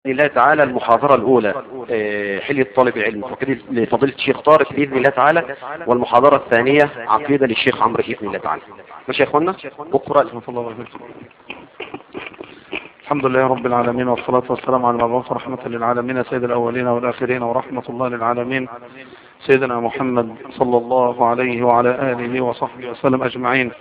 الله تعالى المحاضرة الأولى آه، حلية طالب العلم فقيدة لفضيلة الشيخ طارق بإذن الله تعالى والمحاضرة الثانية عقيدة للشيخ عمرو بإذن الله تعالى ماشي يا إخوانا اقرأ ورحمة الله وبركاته الحمد لله رب العالمين والصلاة والسلام على المبعوث رحمة للعالمين سيد الأولين والآخرين ورحمة الله للعالمين سيدنا محمد صلى الله عليه وعلى آله وصحبه وسلم أجمعين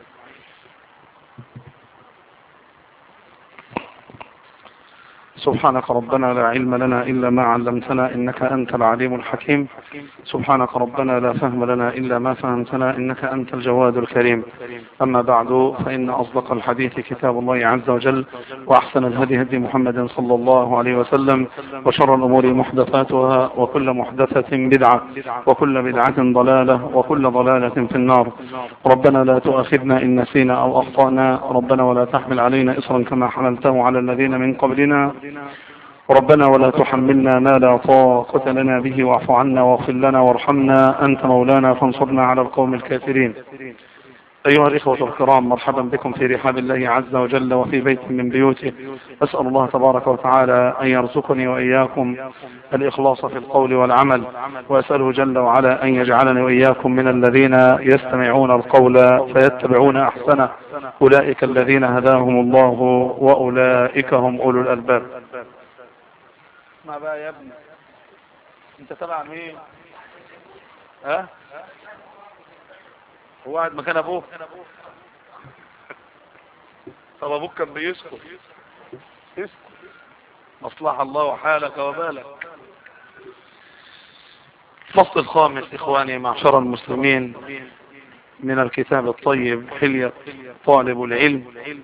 سبحانك ربنا لا علم لنا إلا ما علمتنا إنك أنت العليم الحكيم سبحانك ربنا لا فهم لنا إلا ما فهمتنا إنك أنت الجواد الكريم أما بعد فإن أصدق الحديث كتاب الله عز وجل وأحسن الهدي هدي محمد صلى الله عليه وسلم وشر الأمور محدثاتها وكل محدثة بدعة وكل بدعة ضلالة وكل ضلالة في النار ربنا لا تؤاخذنا إن نسينا أو أخطأنا ربنا ولا تحمل علينا إصرا كما حملته على الذين من قبلنا ربنا ولا تحملنا ما لا طاقة لنا به واعف عنا واغفر لنا وارحمنا أنت مولانا فانصرنا على القوم الكافرين أيها الإخوة الكرام مرحبا بكم في رحاب الله عز وجل وفي بيت من بيوته أسأل الله تبارك وتعالى أن يرزقني وإياكم الإخلاص في القول والعمل وأسأله جل وعلا أن يجعلني وإياكم من الذين يستمعون القول فيتبعون أحسنه أولئك الذين هداهم الله وأولئك هم أولو الألباب اسمع بقى يا ابني انت تبع مين ها هو قاعد مكان ابوه طب ابوك كان بيسكت اسكت مصلح الله وحالك وبالك الفصل الخامس إخواني معشر المسلمين من الكتاب الطيب حلية طالب العلم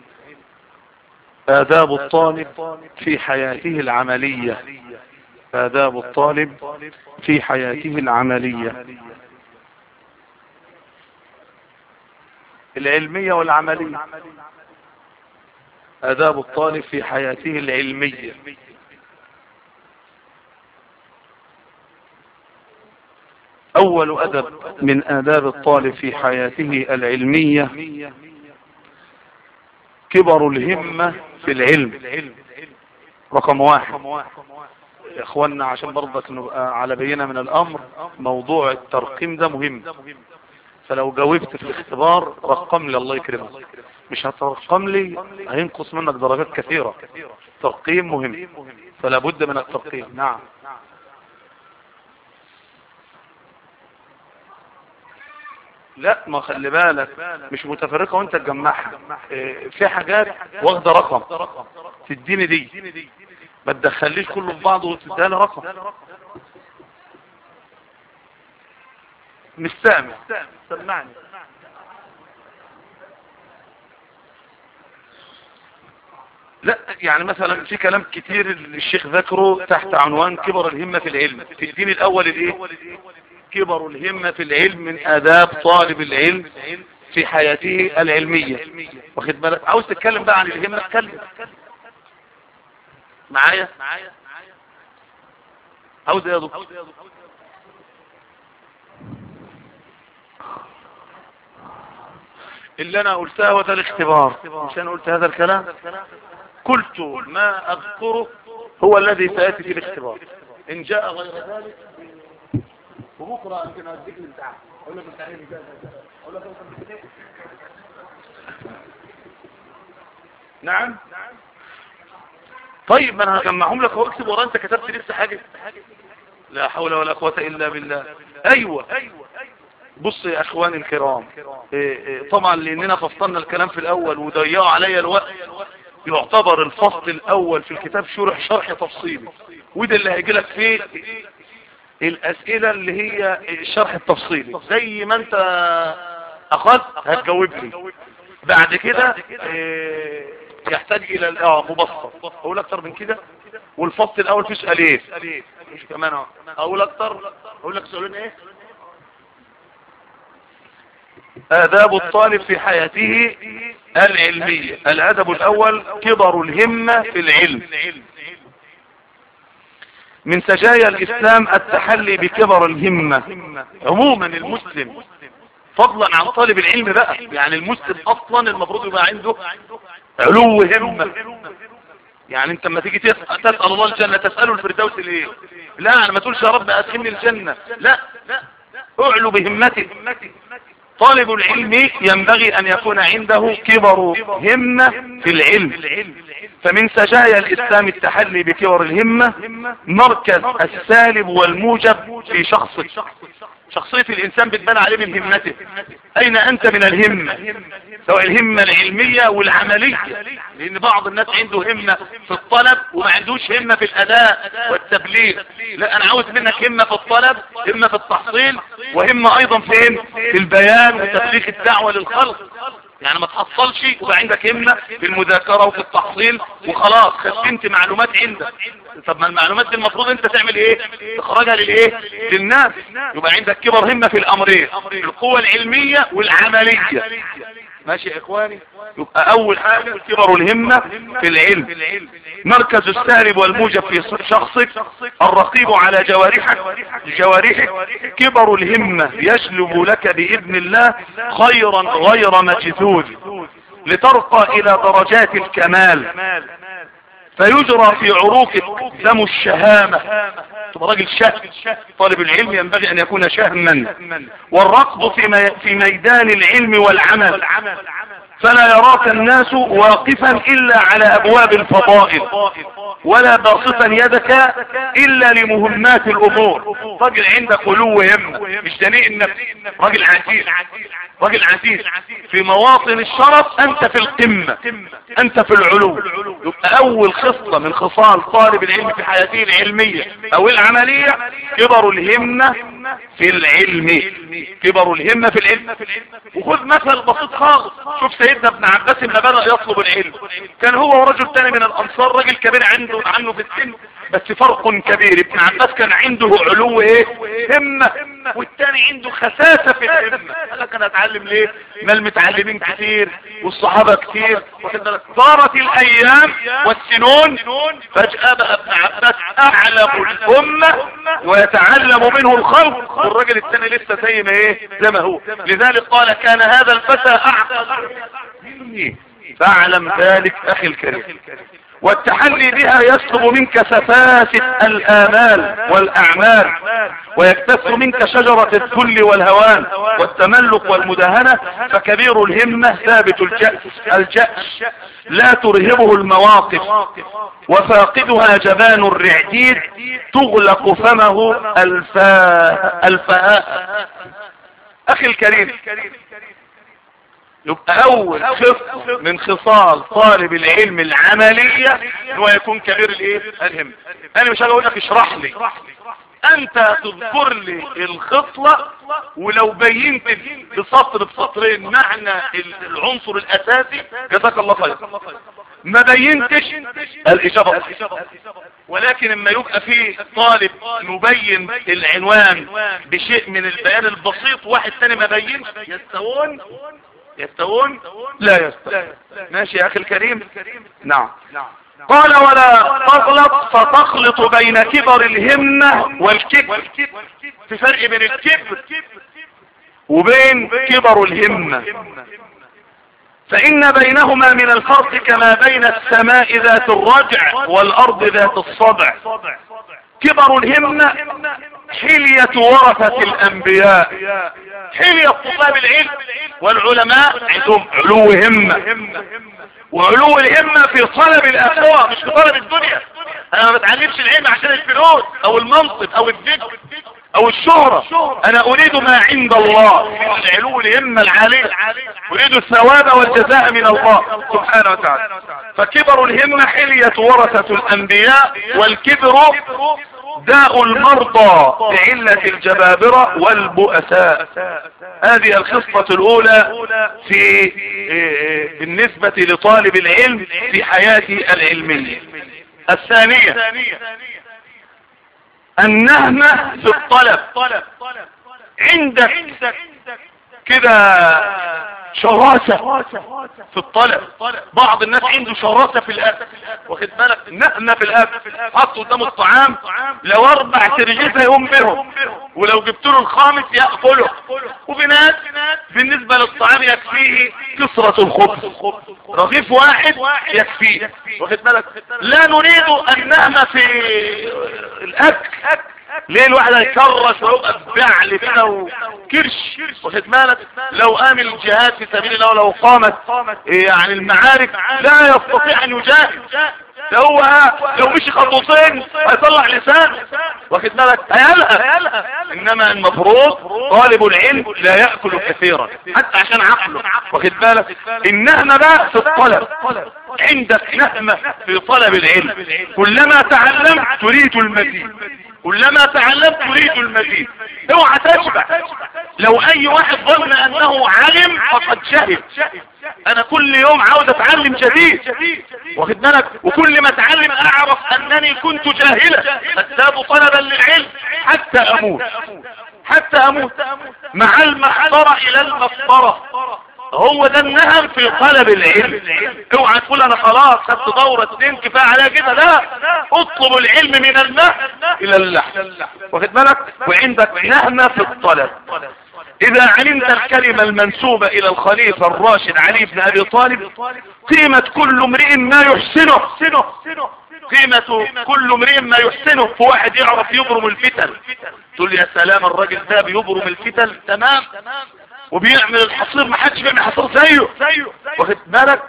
آداب الطالب في حياته العملية آداب الطالب في حياته العملية العلمية والعملية آداب الطالب في حياته العلمية أول أدب من آداب الطالب في حياته العلمية كبر الهمة في العلم رقم واحد يا اخوانا عشان برضك نبقى على بينة من الامر موضوع الترقيم ده مهم فلو جاوبت في الاختبار رقم لي الله يكرمك مش هترقم لي هينقص منك درجات كثيرة ترقيم مهم فلا بد من الترقيم نعم لا ما خلي بالك مش متفرقة وانت تجمعها إيه، في حاجات واخدة رقم تديني دي ما تدخليش كله في بعضه وتديها لي رقم مش سامع سمعني لا يعني مثلا في كلام كتير الشيخ ذكره تحت عنوان كبر الهمة في العلم في الدين الاول الايه كبر الهمة في العلم من آداب طالب العلم في حياته العلمية واخد بالك عاوز تتكلم بقى عن الهمة اتكلم معايا عاوز ايه يا دكتور اللي انا قلتها وده الاختبار مش انا قلت هذا الكلام قلت ما اذكره هو الذي سياتي في الاختبار ان جاء غير ذلك وبكره يمكن اديك الامتحان اقول لك الامتحان اقول لك نعم طيب ما انا هجمعهم لك اهو اكتب ورا انت كتبت لسه حاجه لا حول ولا قوه الا بالله ايوه بص يا اخواني الكرام إيه إيه طبعا لاننا فصلنا الكلام في الاول وضيعوا عليا الوقت يعتبر الفصل الاول في الكتاب شرح شرح تفصيلي وده اللي هيجي لك فيه الاسئلة اللي هي الشرح التفصيلي زي ما انت اخذت هتجاوب لي بعد كده اه يحتاج الى اه مبسط اقول اكتر من كده والفصل الاول فيه سؤالين مش كمان اه اقول اكتر اقول لك سؤالين ايه آداب الطالب في حياته العلمية الأدب الأول كبر الهمة في العلم من سجايا الإسلام التحلي بكبر الهمة عموما المسلم فضلا عن طالب العلم بقى يعني المسلم أصلا المفروض يبقى عنده علو همة يعني انت لما تيجي تسأل, تسأل الله الجنة تسأله الفردوس ليه لا انا ما تقولش يا رب ادخلني الجنة لا اعلو بهمتك طالب العلم ينبغي ان يكون عنده كبر همة في العلم فمن سجايا الاسلام التحلي بكبر الهمة مركز السالب والموجب في شخصك شخصية الانسان بتبان عليه من همته اين انت من الهمة سواء الهمة العلمية والعملية لان بعض الناس عنده همة في الطلب وما عندوش همة في الاداء والتبليغ لا انا عاوز منك همة في الطلب همة في التحصيل وهمة ايضا فين في البيان وتبليغ الدعوة للخلق يعني ما تحصلش ويبقى عندك همة في المذاكرة وفي التحصيل وخلاص خزنت معلومات عندك طب ما المعلومات دي المفروض انت تعمل ايه تخرجها للايه للناس يبقى عندك كبر همة في الامرين القوة العلمية والعملية ماشي يا اخواني يبقى اول حاجة كبر الهمة في العلم مركز السالب والموجب في شخصك الرقيب على جوارحك جوارحك كبر الهمة يجلب لك بإذن الله خيرا غير مجذوذ لترقى الى درجات الكمال فيجرى في عروقك دم الشهامة تبقى راجل شهم طالب العلم ينبغي ان يكون شهما والركض في, مي في ميدان العلم والعمل فلا يراك الناس واقفا الا على ابواب الفضائل ولا باسطا يدك الا لمهمات الامور راجل عندك علو همة مش دنيء النفس راجل عزيز راجل عزيز في مواطن الشرف انت في القمة انت في العلو يبقى اول خصلة من خصال طالب العلم في حياته العلمية او العملية كبر الهمة في العلم كبر الهمة في العلم وخذ مثل بسيط خالص شوف سيدنا ابن عباس لما بدأ يطلب العلم كان هو ورجل تاني من الانصار راجل كبير عنده عنه في السن بس فرق كبير ابن عباس كان عنده علو ايه همة والتاني عنده خساسة في الهمة قال لك انا اتعلم ليه ما المتعلمين كتير والصحابة كتير دارت الايام والسنون فجأة بقى ابن عباس اعلم الامة ويتعلم منه الخلق والراجل التاني لسه زي ما ايه زي ما هو لذلك قال كان هذا الفتى اعقل مني فاعلم ذلك اخي الكريم والتحلي بها يسلب منك سفاسف الآمال والأعمال ويكتس منك شجرة الذل والهوان والتملق والمداهنة فكبير الهمة ثابت الجأس الجأس لا ترهبه المواقف وفاقدها جبان الرعديد تغلق فمه الفاء الفاء أخي الكريم يبقى اول خصل من خصال طالب العلم العملية هو يكون كبير الايه الهم انا مش هقول لك اشرح لي انت تذكر لي الخصلة ولو بينت بسطر بسطرين معنى العنصر الاساسي جزاك الله خير ما بينتش الاجابة ولكن لما يبقى في طالب مبين العنوان بشيء من البيان البسيط واحد تاني ما بينش يستوون يستوون لا يستوون ماشي يا اخي الكريم نعم قال ولا تغلط فتخلط بين كبر الهمة والكبر في فرق بين الكبر وبين كبر الهمة فإن بينهما من الفرق كما بين السماء ذات الرجع والأرض ذات الصدع كبر الهمة حلية ورثة الأنبياء حلية طلاب العلم والعلماء عندهم علو همة وعلو الهمة في طلب الآخرة مش في طلب الدنيا أنا ما بتعلمش العلم عشان الفلوس أو المنصب أو الذكر او الشهرة انا اريد ما عند الله العلو الهمة العالية اريد الثواب والجزاء من الله سبحانه وتعالى فكبر الهمة حلية ورثة الانبياء والكبر داء المرضى بعلة الجبابرة والبؤساء هذه الخصلة الاولى في بالنسبة لطالب العلم في حياته العلمية الثانية النهمة في الطلب عندك كده شراسة في الطلب بعض الناس عنده شراسة في الاكل واخد بالك نهمة في الاكل حط قدامه الطعام لو اربع ترغيفة يقوم بهم ولو جبت له الخامس يأكله وفي ناس بالنسبة للطعام يكفيه كسرة الخبز رغيف واحد يكفيه واخد بالك لا نريد النهمة في الاكل ليه الواحد هيكرش ويبقى بفعل كده وكرش واخد بالك لو قام الجهاد في سبيل الله ولو قامت يعني المعارك لا يستطيع ان يجاهد ده هو لو مشي خطوتين هيطلع لسان واخد بالك هيلها انما المفروض طالب العلم لا يأكل كثيرا حتى عشان عقله واخد بالك النهمة بقى في الطلب عندك نهمة في طلب العلم كلما تعلمت تريد المزيد كلما تعلمت تريد المزيد اوعى تشبع لو اي واحد ظن انه علم فقد شهد انا كل يوم عاوز اتعلم جديد واخد بالك وكل ما اتعلم اعرف انني كنت جاهلا ازداد طلبا للعلم حتى اموت حتى اموت مع المحضرة الى المسطرة هو ده النهم في طلب العلم اوعى تقول انا خلاص خدت دورة اتنين كفاية عليها كده لا اطلب العلم من الماء الى اللحم واخد بالك وعندك نهمة في الطلب اذا علمت الكلمة المنسوبة الى الخليفة الراشد علي بن ابي طالب قيمة كل امرئ ما يحسنه قيمة كل امرئ ما يحسنه في واحد يعرف يبرم الفتن تقول يا سلام الراجل ده بيبرم الفتن تمام وبيعمل الحصير ما حدش بيعمل حصير زيه واخد بالك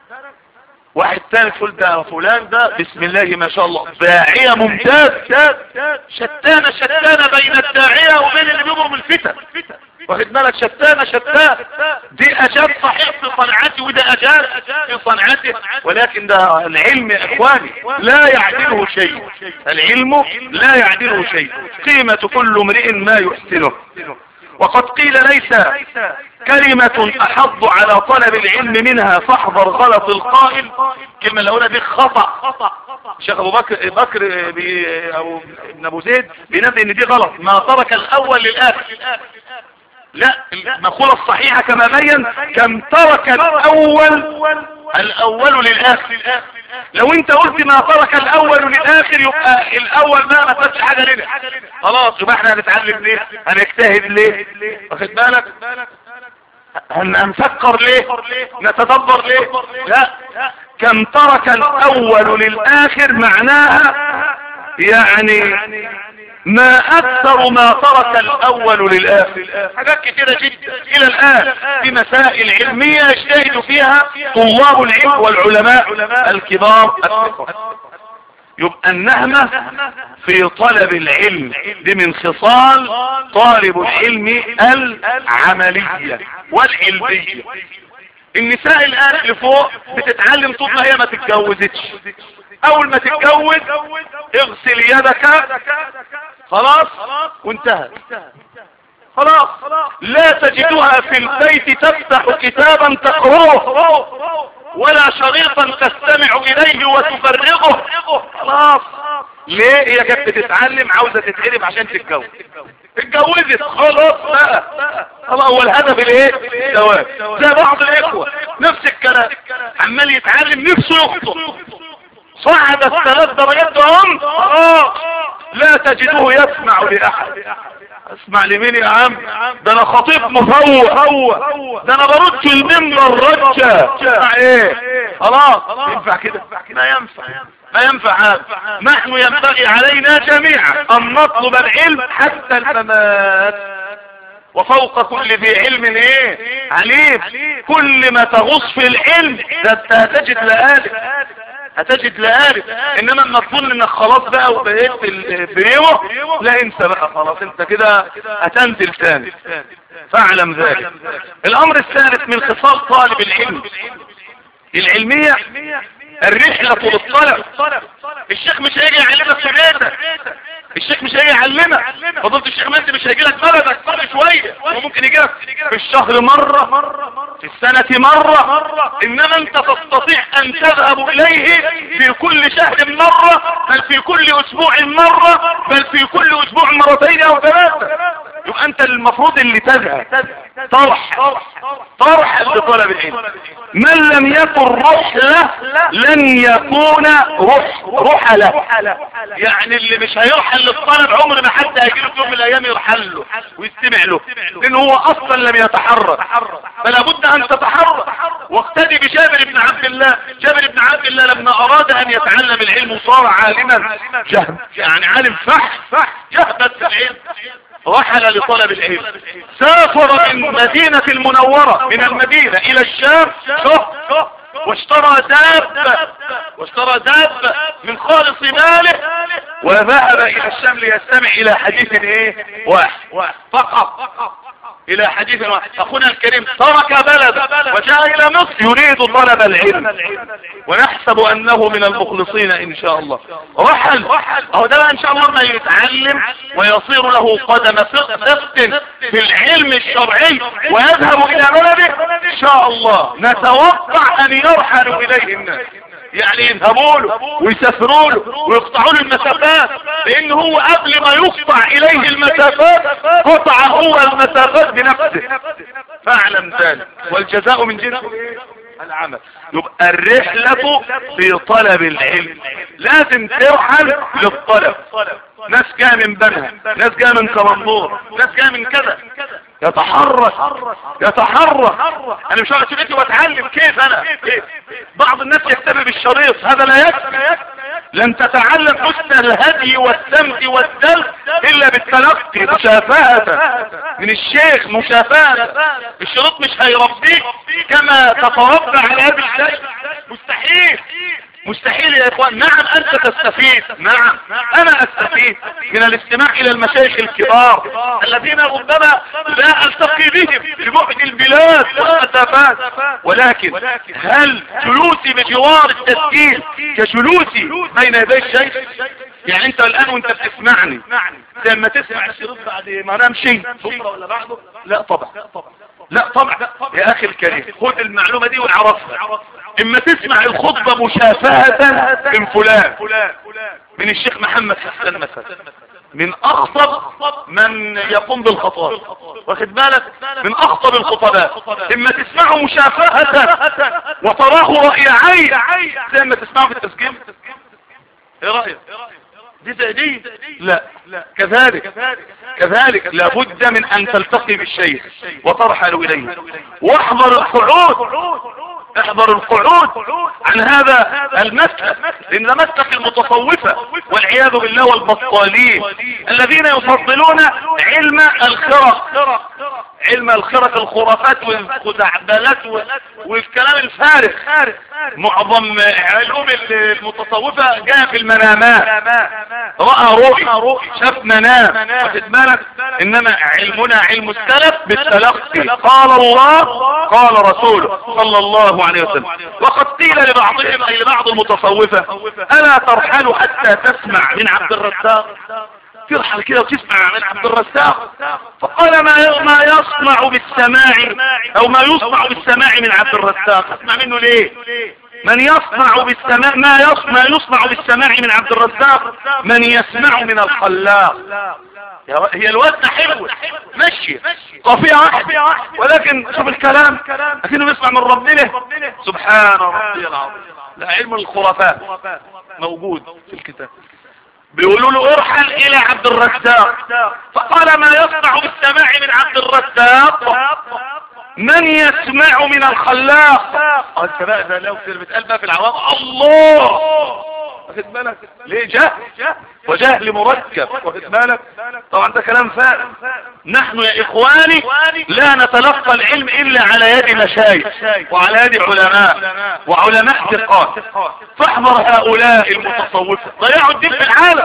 واحد تاني تقول ده فلان ده بسم الله ما شاء الله داعية ممتاز شتانة شتانة بين الداعية وبين اللي بيبرم الفتن واخد بالك شتانة شتان دي اجاد صحيح في صنعتي وده اجاد في صنعته ولكن ده العلم يا اخواني لا يعدله شيء العلم لا يعدله شيء قيمة كل امرئ ما يحسنه وقد قيل ليس كلمة احض على طلب العلم منها فاحذر غلط القائل كلمة الاولى دي خطأ شيخ ابو بكر بكر بي او ابن ابو زيد بينبه ان دي غلط ما ترك الاول للاخر لا المقولة الصحيحة كما بين كم ترك الاول الاول للاخر لو انت قلت ما ترك الاول للاخر يبقى الاول ما ما فاتش حاجة لنا خلاص يبقى احنا هنتعلم ليه هنجتهد ليه واخد بالك هنفكر ليه نتدبر ليه لا كم ترك الاول للاخر معناها يعني ما اكثر ما ترك الاول للاخر حاجات كتيرة جدا الى الان في مسائل علمية يجتهد فيها طلاب العلم والعلماء الكبار الثقة يبقى النهمة في طلب العلم دي من خصال طالب العلم العملية والعلمية النساء الان اللي فوق بتتعلم طول ما هي ما تتجوزتش اول ما تتجوز اغسل يدك خلاص وانتهى خلاص لا تجدها في البيت تفتح كتابا تقراه ولا شريطا تستمع اليه وتفرغه خلاص ليه هي كانت بتتعلم عاوزة تتعلم عشان تتجوز اتجوزت خلاص بقى خلاص هو الهدف الايه الزواج زي بعض الاخوة نفس الكلام عمال يتعلم نفسه يخطب صعد الثلاث درجات هم خلاص لا تجده يسمع لأحد اسمع لمين يا عم ده انا خطيب مفوق ده انا برد المنبر رجة اسمع ايه خلاص ينفع كده ما ينفع ما ينفع هذا نحن ينبغي علينا جميعا ان نطلب العلم حتى الممات وفوق كل ذي علم ايه عليم كل ما تغص في العلم ده انت هتجد لآلف هتجد لآلف انما لما تظن انك خلاص بقى وبقيت بريوه لا انسى بقى خلاص انت كده هتنزل تاني فاعلم ذلك الامر الثالث من خصال طالب العلم العلمية الرحلة للطلب الشيخ مش هيجي يعلمك في بيتك الشيخ مش هيجي يعلمك فضلت الشيخ مانت مش هيجي لك بلدك كل شوية وممكن يجي لك في الشهر مرة في السنة مرة انما انت تستطيع ان تذهب اليه في كل شهر مرة بل في كل اسبوع مرة بل في كل اسبوع مرتين او ثلاثة يبقى انت المفروض اللي تذهب طرح طرح لطلب العلم من لم يكن رحلة لن يكون رح رحلة يعني اللي مش هيرحل للطلب عمر ما حد هيجي له يوم من الايام يرحل له ويستمع له لان هو اصلا لم يتحرك فلا بد ان تتحرك واقتدي بجابر بن عبد الله جابر بن عبد الله لما اراد ان يتعلم العلم وصار عالما جهد يعني عالم فح فح جهبت في العلم رحل لطلب العلم سافر من مدينة المنورة من المدينة الى الشام شهر واشترى دابة واشترى دابة من خالص ماله وذهب الى الشام ليستمع الى حديث ايه واحد فقط الى حديث واحد اخونا الكريم ترك بلده وجاء الى مصر يريد طلب العلم ونحسب انه من المخلصين ان شاء الله رحل اهو ده بقى ان شاء الله ما يتعلم ويصير له قدم ثقة في العلم الشرعي ويذهب الى بلده ان شاء الله نتوقع ان يرحل اليه الناس يعني يذهبوا له ويسافروا له ويقطعوا له المسافات لان هو قبل ما يقطع اليه المسافات قطع هو المسافات بنفسه فاعلم ذلك والجزاء من جنس العمل يبقى الرحلة في طلب العلم لازم ترحل للطلب ناس جايه من بنها ناس جايه من كمنظور ناس جايه من كذا يتحرك يتحرك انا مش هقعد في بيتي واتعلم كيف انا كيف بعض الناس يكتفي بالشريط هذا لا يكفي لن تتعلم حسن الهدي والسمت والدل الا بالتلقي مشافهة من الشيخ مشافهة الشريط مش هيربيك كما تتربى على هذا الشيء مستحيل مستحيل يا اخوان نعم انت تستفيد نعم انا استفيد من الاستماع الى المشايخ الكبار الذين ربما لا التقي بهم ببعد البلاد والمسافات ولكن هل جلوسي بجوار التسجيل كجلوسي بين يدي الشيخ يعني انت الان وانت بتسمعني لما تسمع الشريط بعد ما نمشي بكره ولا بعده لا طبعا لا طبعا يا اخي الكريم خد المعلومة دي وعرفها اما تسمع الخطبة مشافهة من فلان من الشيخ محمد حسن مثلا من اخطب من يقوم بالخطاب واخد بالك من اخطب الخطباء اما تسمعه مشافهة وتراه رأي عين زي ما تسمعه في التسجيل ايه رأيك دي تأديب لا كذلك كذلك لابد من ان تلتقي بالشيخ وترحل اليه واحضر القعود احضر القعود عن هذا المسلك لان ده مسلك المتصوفة والعياذ بالله والبطالين الذين يفضلون علم الخرق علم الخرق الخرافات والخزعبلات والكلام الفارغ معظم علوم المتصوفة جاء في المنامات رأى روح شاف منام واخد بالك انما علمنا علم السلف بالتلقي قال الله قال رسوله صلى الله عليه وسلم وقد قيل لبعضهم اي لبعض المتصوفة الا ترحلوا حتى تسمع من عبد الرزاق ترحل كده وتسمع من عبد الرزاق فقال ما ما يصنع بالسماع او ما يصنع بالسماع من عبد الرزاق اسمع منه ليه من يصنع بالسماع ما يصنع يصنع بالسماع من عبد الرزاق من يسمع من الخلاق هي الوزن حلوة ماشية قافية واحدة ولكن شوف الكلام لكنه يسمع من ربنا سبحان ربي العظيم لا علم الخرافات موجود في الكتاب بيقولوا له ارحل الى عبد الرزاق فقال ما يصنع بالسماع من عبد الرزاق من يسمع من الخلاق انت بقى ده لو بتقال بقى في العوام الله واخد بالك ليه جهل وجهل مركب واخد بالك طبعا ده كلام فارغ نحن يا اخواني لا نتلقى العلم الا على يد مشايخ وعلى يد علماء وعلماء ثقات فاحذر هؤلاء المتصوفة ضيعوا الدين في العالم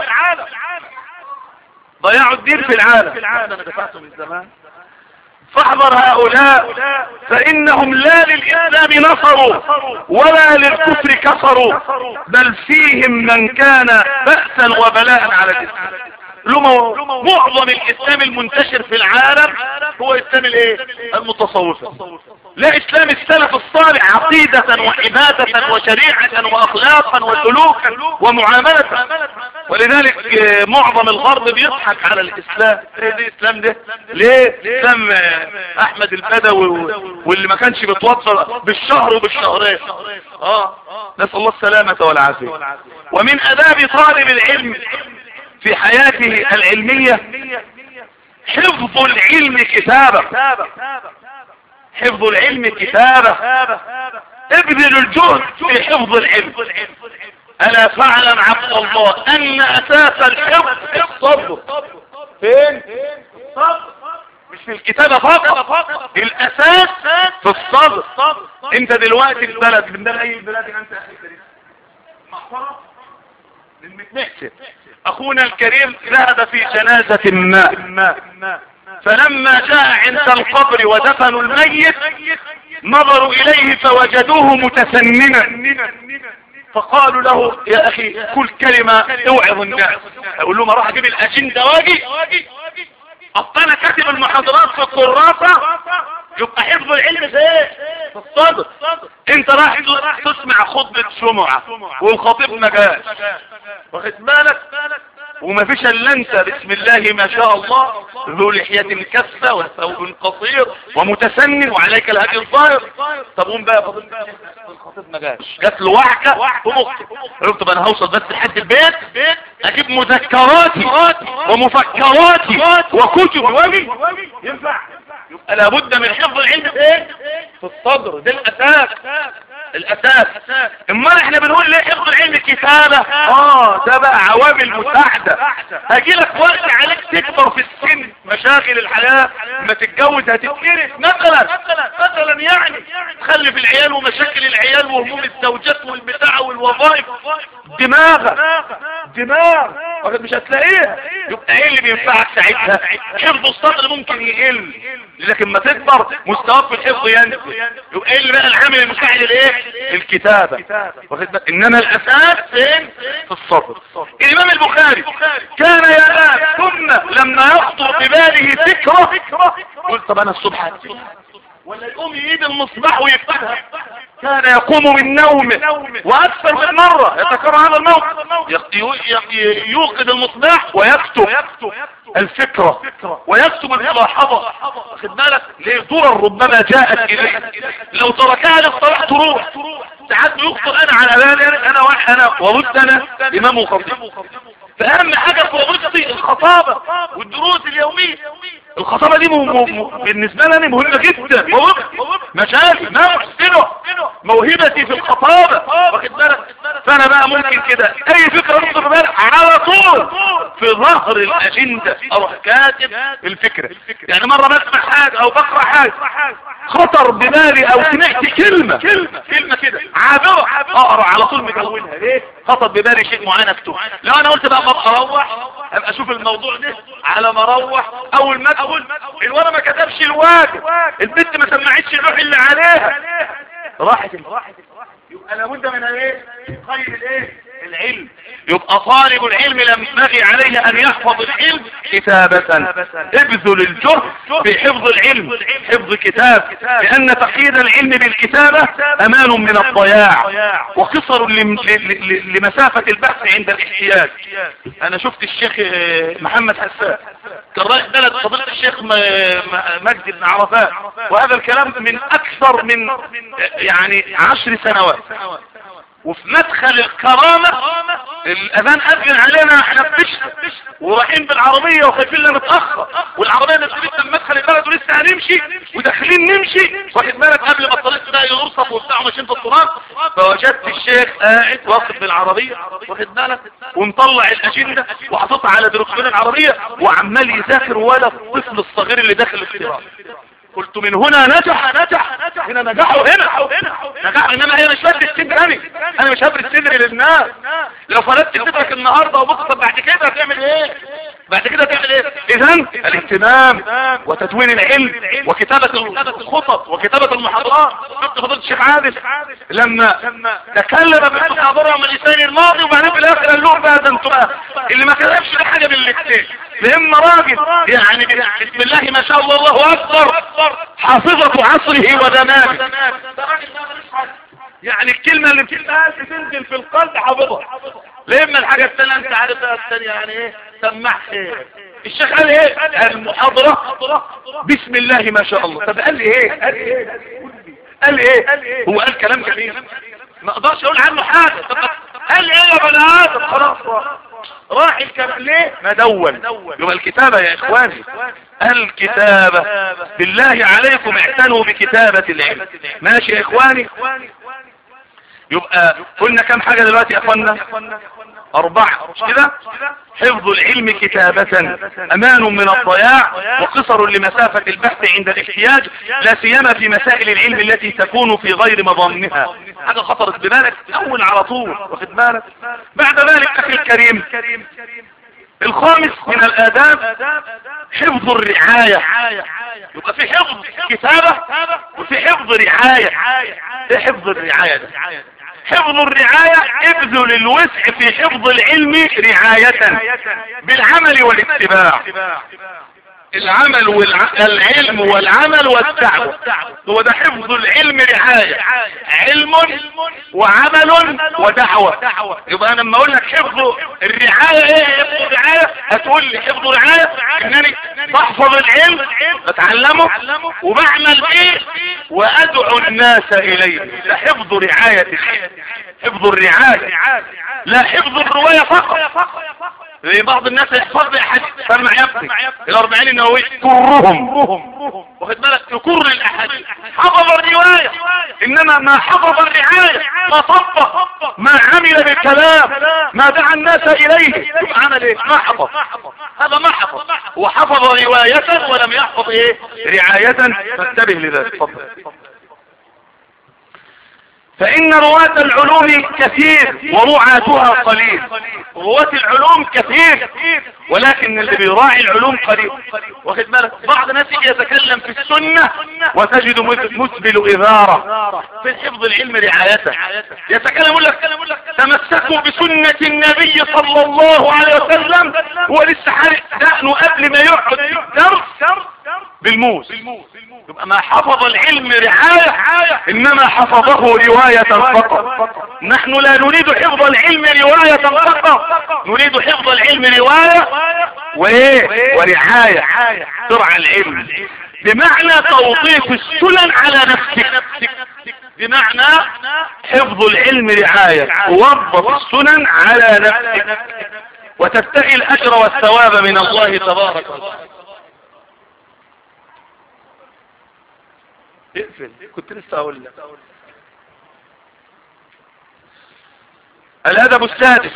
ضيعوا الدين في العالم انا دفعته من زمان فاحذر هؤلاء فإنهم لا للإسلام نصروا ولا للكفر كفروا بل فيهم من كان بأسا وبلاء على الإسلام لما معظم الإسلام المنتشر في العالم هو إسلام الايه المتصوفة لا اسلام السلف الصالح عقيدة وعبادة وشريعة واخلاقا وسلوكا ومعاملة ولذلك آه، معظم الغرب بيضحك على الاسلام ايه ده الاسلام ده ليه اسلام آه، احمد البدوي و- واللي ما كانش بيتوفر بالشهر وبالشهرين اه نسأل الله السلامة والعافية ومن اداب طالب العلم في حياته العلمية حفظ العلم كتابة حفظ العلم كتابة ابذل الجهد في حفظ العلم ألا فاعلم عبد الله أن أساس الحفظ الصبر فين؟ مش في الكتابة فقط الأساس في الصبر أنت دلوقتي البلد من ده أي البلاد أنت أخي الكريم محترم للمتمحسن أخونا الكريم ذهب في جنازة ما فلما جاء عند القبر ودفنوا الميت نظروا إليه فوجدوه متسننا فقالوا له يا أخي كل كلمة اوعظ الناس أقول لهم أروح أجيب الأجندة واجي أصل أنا كاتب المحاضرات في الكراسة يبقى حفظ العلم في ايه؟ في الصدر انت راح تسمع خطبة جمعة والخطيب ما جاش واخد بالك وما فيش الا انت بسم الله ما شاء الله ذو لحية كثة وثوب قصير ومتسنن وعليك الهدي الظاهر طب قوم بقى فضل الخطيب ما جاش جات له وعكة ومخطب قلت طب انا هوصل بس لحد البيت اجيب مذكراتي ومفكراتي وكتب واجي ينفع يبقى لابد من حفظ العلم في ايه في الصدر ده الاساس الاساس امال احنا بنقول ليه حفظ العلم كتابة اه ده بقى عوامل مساعدة هجي لك وقت عليك تكبر في السن مشاغل الحياة ما تتجوز هتتكرف مثلا مثلا يعني تخلف العيال ومشاكل العيال وهموم الزوجات والبتاع والوظائف دماغك دماغ مش هتلاقيها يبقى ايه اللي بينفعك ساعتها حفظ الصدر ممكن يقل لكن ما تكبر مستواك في الحفظ ينزل يبقى ايه اللي بقى العامل المساعد الايه الكتابة واخد بالك انما الاساس فين في الصدر الامام البخاري كان ينام ثم لما يخطر في باله فكرة قلت طب انا الصبح هكتب. ولا يقوم يجيب المصباح ويفتحها كان يقوم من نومه واكثر من مرة يتكرر هذا الموقف يق- يو- يق- يوقد المصباح ويكتب الفكرة ويكتب الملاحظة واخد بالك ليه دور ربما جاءت اليه لو تركها للصلاح تروح ساعات يخطر انا على بالي انا واحد انا وظلت انا امام وخطيب فاهم حاجة في وظيفتي الخطابة والدروس اليومية الخطابة دي م- م- م- بالنسبة لي مهمة جدا وظيفتي مشاكل ما محسنه موهبتي في الخطابة واخد بالك فانا بقى ممكن كده اي فكرة تخطر في بالك على طول في ظهر الاجندة اروح كاتب الفكرة يعني مرة بسمع حاجة او بقرا حاجة خطر ببالي او سمعت كلمة كلمة كلمة كده عابرة اقرا على طول مكونها ليه خطر ببالي شيء معين اكتب لو انا قلت بقى ببقى اروح ابقى اشوف الموضوع ده على ما اروح اول ما ادخل الولد ما كتبش الواجب البنت ما سمعتش اللوح اللي عليها راحت يبقى لابد من ايه خير الايه العلم يبقى طالب العلم ينبغي عليه ان يحفظ العلم كتابة ابذل الجهد في حفظ العلم حفظ كتاب لان تقييد العلم بالكتابة امان من الضياع وقصر لم- ل- ل- لمسافة البحث عند الاحتياج انا شفت الشيخ آه، محمد حسان كان رايح بلد فضيلة الشيخ م- م- مجدي بن عرفات وهذا الكلام من اكثر من آه، يعني عشر سنوات وفي مدخل الكرامة الاذان اذن علينا احنا بنشتم ورايحين بالعربية وخايفين لا نتأخر والعربية نازلين من مدخل البلد ولسه هنمشي وداخلين نمشي واخد بالك قبل ما الطريق ده يرصف وبتاع ماشيين في التراب فوجدت الشيخ قاعد واقف بالعربية واخد بالك ومطلع الاجندة وحاططها على دركسيون العربية وعمال يذاكر ولا الطفل الصغير اللي داخل الاختراع قلت من هنا نجح نجح هنا نجحوا هنا نجحوا انما هي مش فاتت السن انا انا مش هفرد صدري للناس لو فردت صدرك النهارده وبكره طب بعد كده هتعمل ايه بعد كده تعمل ايه اذا الاهتمام وتدوين العلم وكتابة الخطط وكتابة المحاضرات شفت فضيلة الشيخ عادل لما تكلم بالمحاضرة يوم الاثنين الماضي وبعدين في الاخر قال لهم بقى ده انتوا بقى اللي ما كتبش ده حاجة بالاثنين لهم راجل يعني بسم الله ما شاء الله الله اكبر حافظة عصره وزمانه يعني الكلمة اللي بتتقال بتنزل في القلب حافظها لما الحاجة الثانية انت عارفها الثانية يعني ايه سمع خير الشيخ قال ايه المحاضرة بسم الله ما شاء الله طب قال لي ايه قال ايه قال ايه هو قال كلام جميل ما اقدرش اقول عنه حاجة طب قال ايه يا بني ادم خلاص راح الكلام ليه مدون يبقى الكتابة يا اخواني الكتابة بالله عليكم اعتنوا بكتابة العلم ماشي يا اخواني يبقى قلنا كم حاجة دلوقتي يا اخوانا اربعة مش كده حفظ العلم كتابة امان من الضياع وقصر لمسافة البحث عند الاحتياج لا سيما في مسائل العلم التي تكون في غير مظنها حاجة خطرت ببالك اول على طول واخد بالك بعد ذلك اخي الكريم الخامس من الاداب حفظ الرعاية يبقى في حفظ كتابة وفي حفظ رعاية ايه حفظ الرعاية ده حفظ الرعاية ابذل الوسع في حفظ العلم رعاية بالعمل والاتباع العمل والعلم والعمل والدعوة هو ده حفظ العلم رعاية علم وعمل ودعوة يبقى انا لما اقول لك حفظ الرعاية ايه حفظ الرعاية هتقول لي حفظ الرعاية انني بحفظ العلم بتعلمه وبعمل بيه وادعو الناس اليه ده حفظ رعاية العلم حفظ الرعاية لا حفظ الرواية فقط زي بعض الناس يحفظ لي احاديث سمع يا ابني الاربعين النووي كرهم واخد بالك يكر الاحاديث حفظ الرواية انما ما حفظ الرعاية ما طبق ما عمل بالكلام ما دعا الناس اليه يبقى عمل ايه ما حفظ هذا ما حفظ وحفظ رواية ولم يحفظ ايه رعاية فانتبه لذلك تفضل فإن رواة العلوم كثير ورعاتها قليل رواة العلوم كثير ولكن اللي بيراعي العلوم قليل واخد بالك بعض الناس يجي يتكلم في السنة وتجد مسبل إذارة في حفظ العلم رعايته يتكلم يقول لك تمسكوا بسنة النبي صلى الله عليه وسلم هو لسه حارق دقنه قبل ما يقعد درس بالموس يبقى ما حفظ العلم رعاية انما حفظه رواية فقط نحن لا نريد حفظ العلم رواية فقط نريد حفظ العلم رواية وايه ورعاية ترعى العلم بمعنى توظيف السنن على نفسك بمعنى حفظ العلم رعاية ووظف السنن على نفسك وتبتغي الاجر والثواب من الله تبارك وتعالى اقفل كنت لسه اقول لك الادب السادس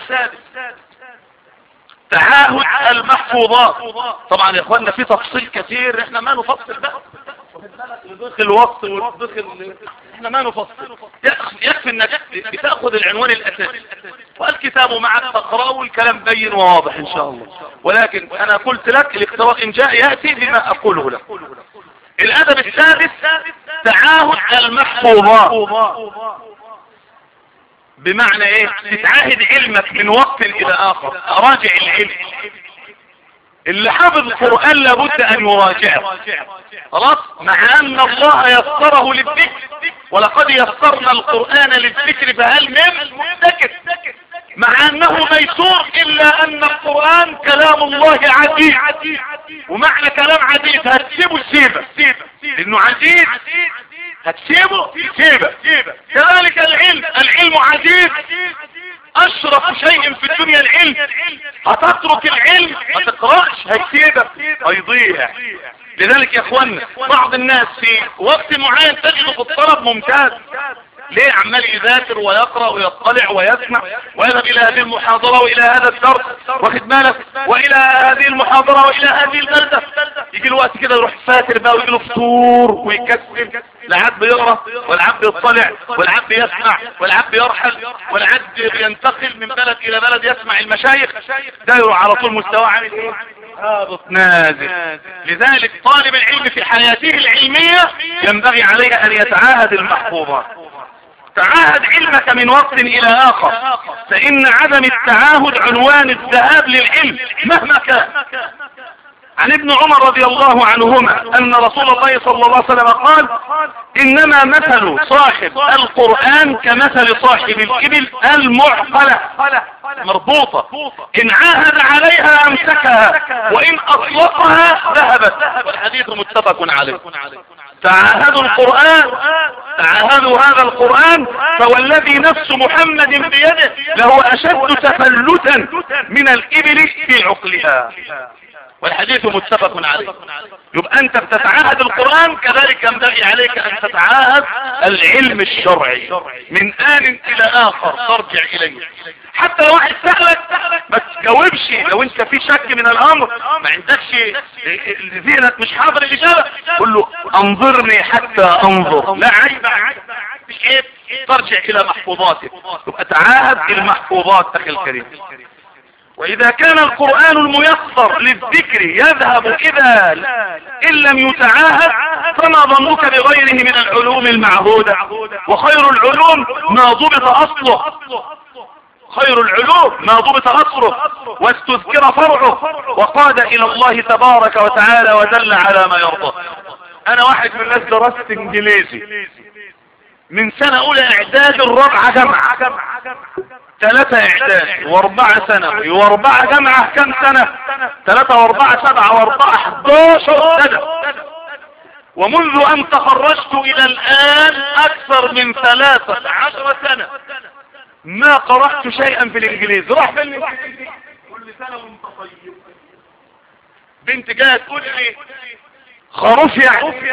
تعاهد المحفوظات طبعا يا اخوانا في تفصيل كثير احنا ما نفصل بقى دخل الوقت ودخل احنا ما نفصل يكفي انك بتاخذ العنوان الاساسي والكتاب معك تقراه والكلام بين وواضح ان شاء الله ولكن انا قلت لك الاقتراء ان جاء ياتي بما اقوله لك الادب السادس تعاهد المحفوظات بمعنى ايه تتعاهد علمك من وقت الى اخر اراجع العلم اللي حافظ القرآن لابد ان يراجعه خلاص مع ان الله يسره للذكر ولقد يسرنا القرآن للذكر فهل من مدكر مع انه ميسور الا ان القرآن كلام الله عزيز ومعنى كلام عزيز هتسيبه سيبه لانه عزيز هتسيبه سيبه كذلك العلم العلم عزيز اشرف شيء في الدنيا العلم هتترك العلم ما تقرأش هيسيبك هيضيع لذلك يا اخوانا بعض الناس في وقت معين تجد في الطلب ممتاز ليه عمال يذاكر ويقرأ ويطلع ويسمع ويذهب الى هذه المحاضرة والى هذا الدرس واخد بالك والى هذه المحاضرة والى هذه البلدة يجي الوقت كده يروح فاتر بقى ويجي له فطور ويكسر لا عاد بيقرا ولا عاد بيطلع ولا عاد بيسمع ولا عاد بيرحل ولا عاد بينتقل من بلد الى بلد يسمع المشايخ ده يروح على طول مستواه عامل ايه هابط نازل لذلك طالب العلم في حياته العلمية ينبغي عليه ان يتعاهد المحفوظات تعاهد علمك من وقت الى اخر فان عدم التعاهد عنوان الذهاب للعلم مهما كان عن ابن عمر رضي الله عنهما ان رسول الله صلى الله عليه وسلم قال انما مثل صاحب القرآن كمثل صاحب الابل المعقلة مربوطة ان عاهد عليها امسكها وان اطلقها ذهبت والحديث متفق عليه تعاهدوا القرآن تعاهدوا هذا القرآن فوالذي نفس محمد بيده له اشد تفلتا من الابل في عقلها والحديث متفق عليه يبقى انت بتتعاهد القرآن كذلك ينبغي عليك ان تتعاهد العلم الشرعي من آن الى اخر ترجع اليه حتى لو واحد سألك ما تجاوبش لو انت في شك من الامر ما عندكش ذهنك مش حاضر الاجابة قل له انظرني حتى انظر لا عيب مش عيب ترجع الى محفوظاتك يبقى تعاهد المحفوظات اخي الكريم وإذا كان القرآن الميسر للذكر يذهب إذا إن لم يتعاهد فما ظنك بغيره من العلوم المعهودة وخير العلوم ما ضبط أصله خير العلوم ما ضبط أصله واستذكر فرعه وقاد إلى الله تبارك وتعالى ودل على ما يرضى أنا واحد من الناس درست إنجليزي من سنة أولى إعداد الرابعة جامعة ثلاثة اعداد واربعة ثانوي واربعة جامعة كم سنة ثلاثة واربعة سبعة واربعة حداشر سنة ومنذ ان تخرجت الى الان اكثر من ثلاثة عشر سنة ما قرأت شيئا في الانجليزي روح في الانجليزي كل سنة وانت طيب بنت جاية تقول لي خروف يعني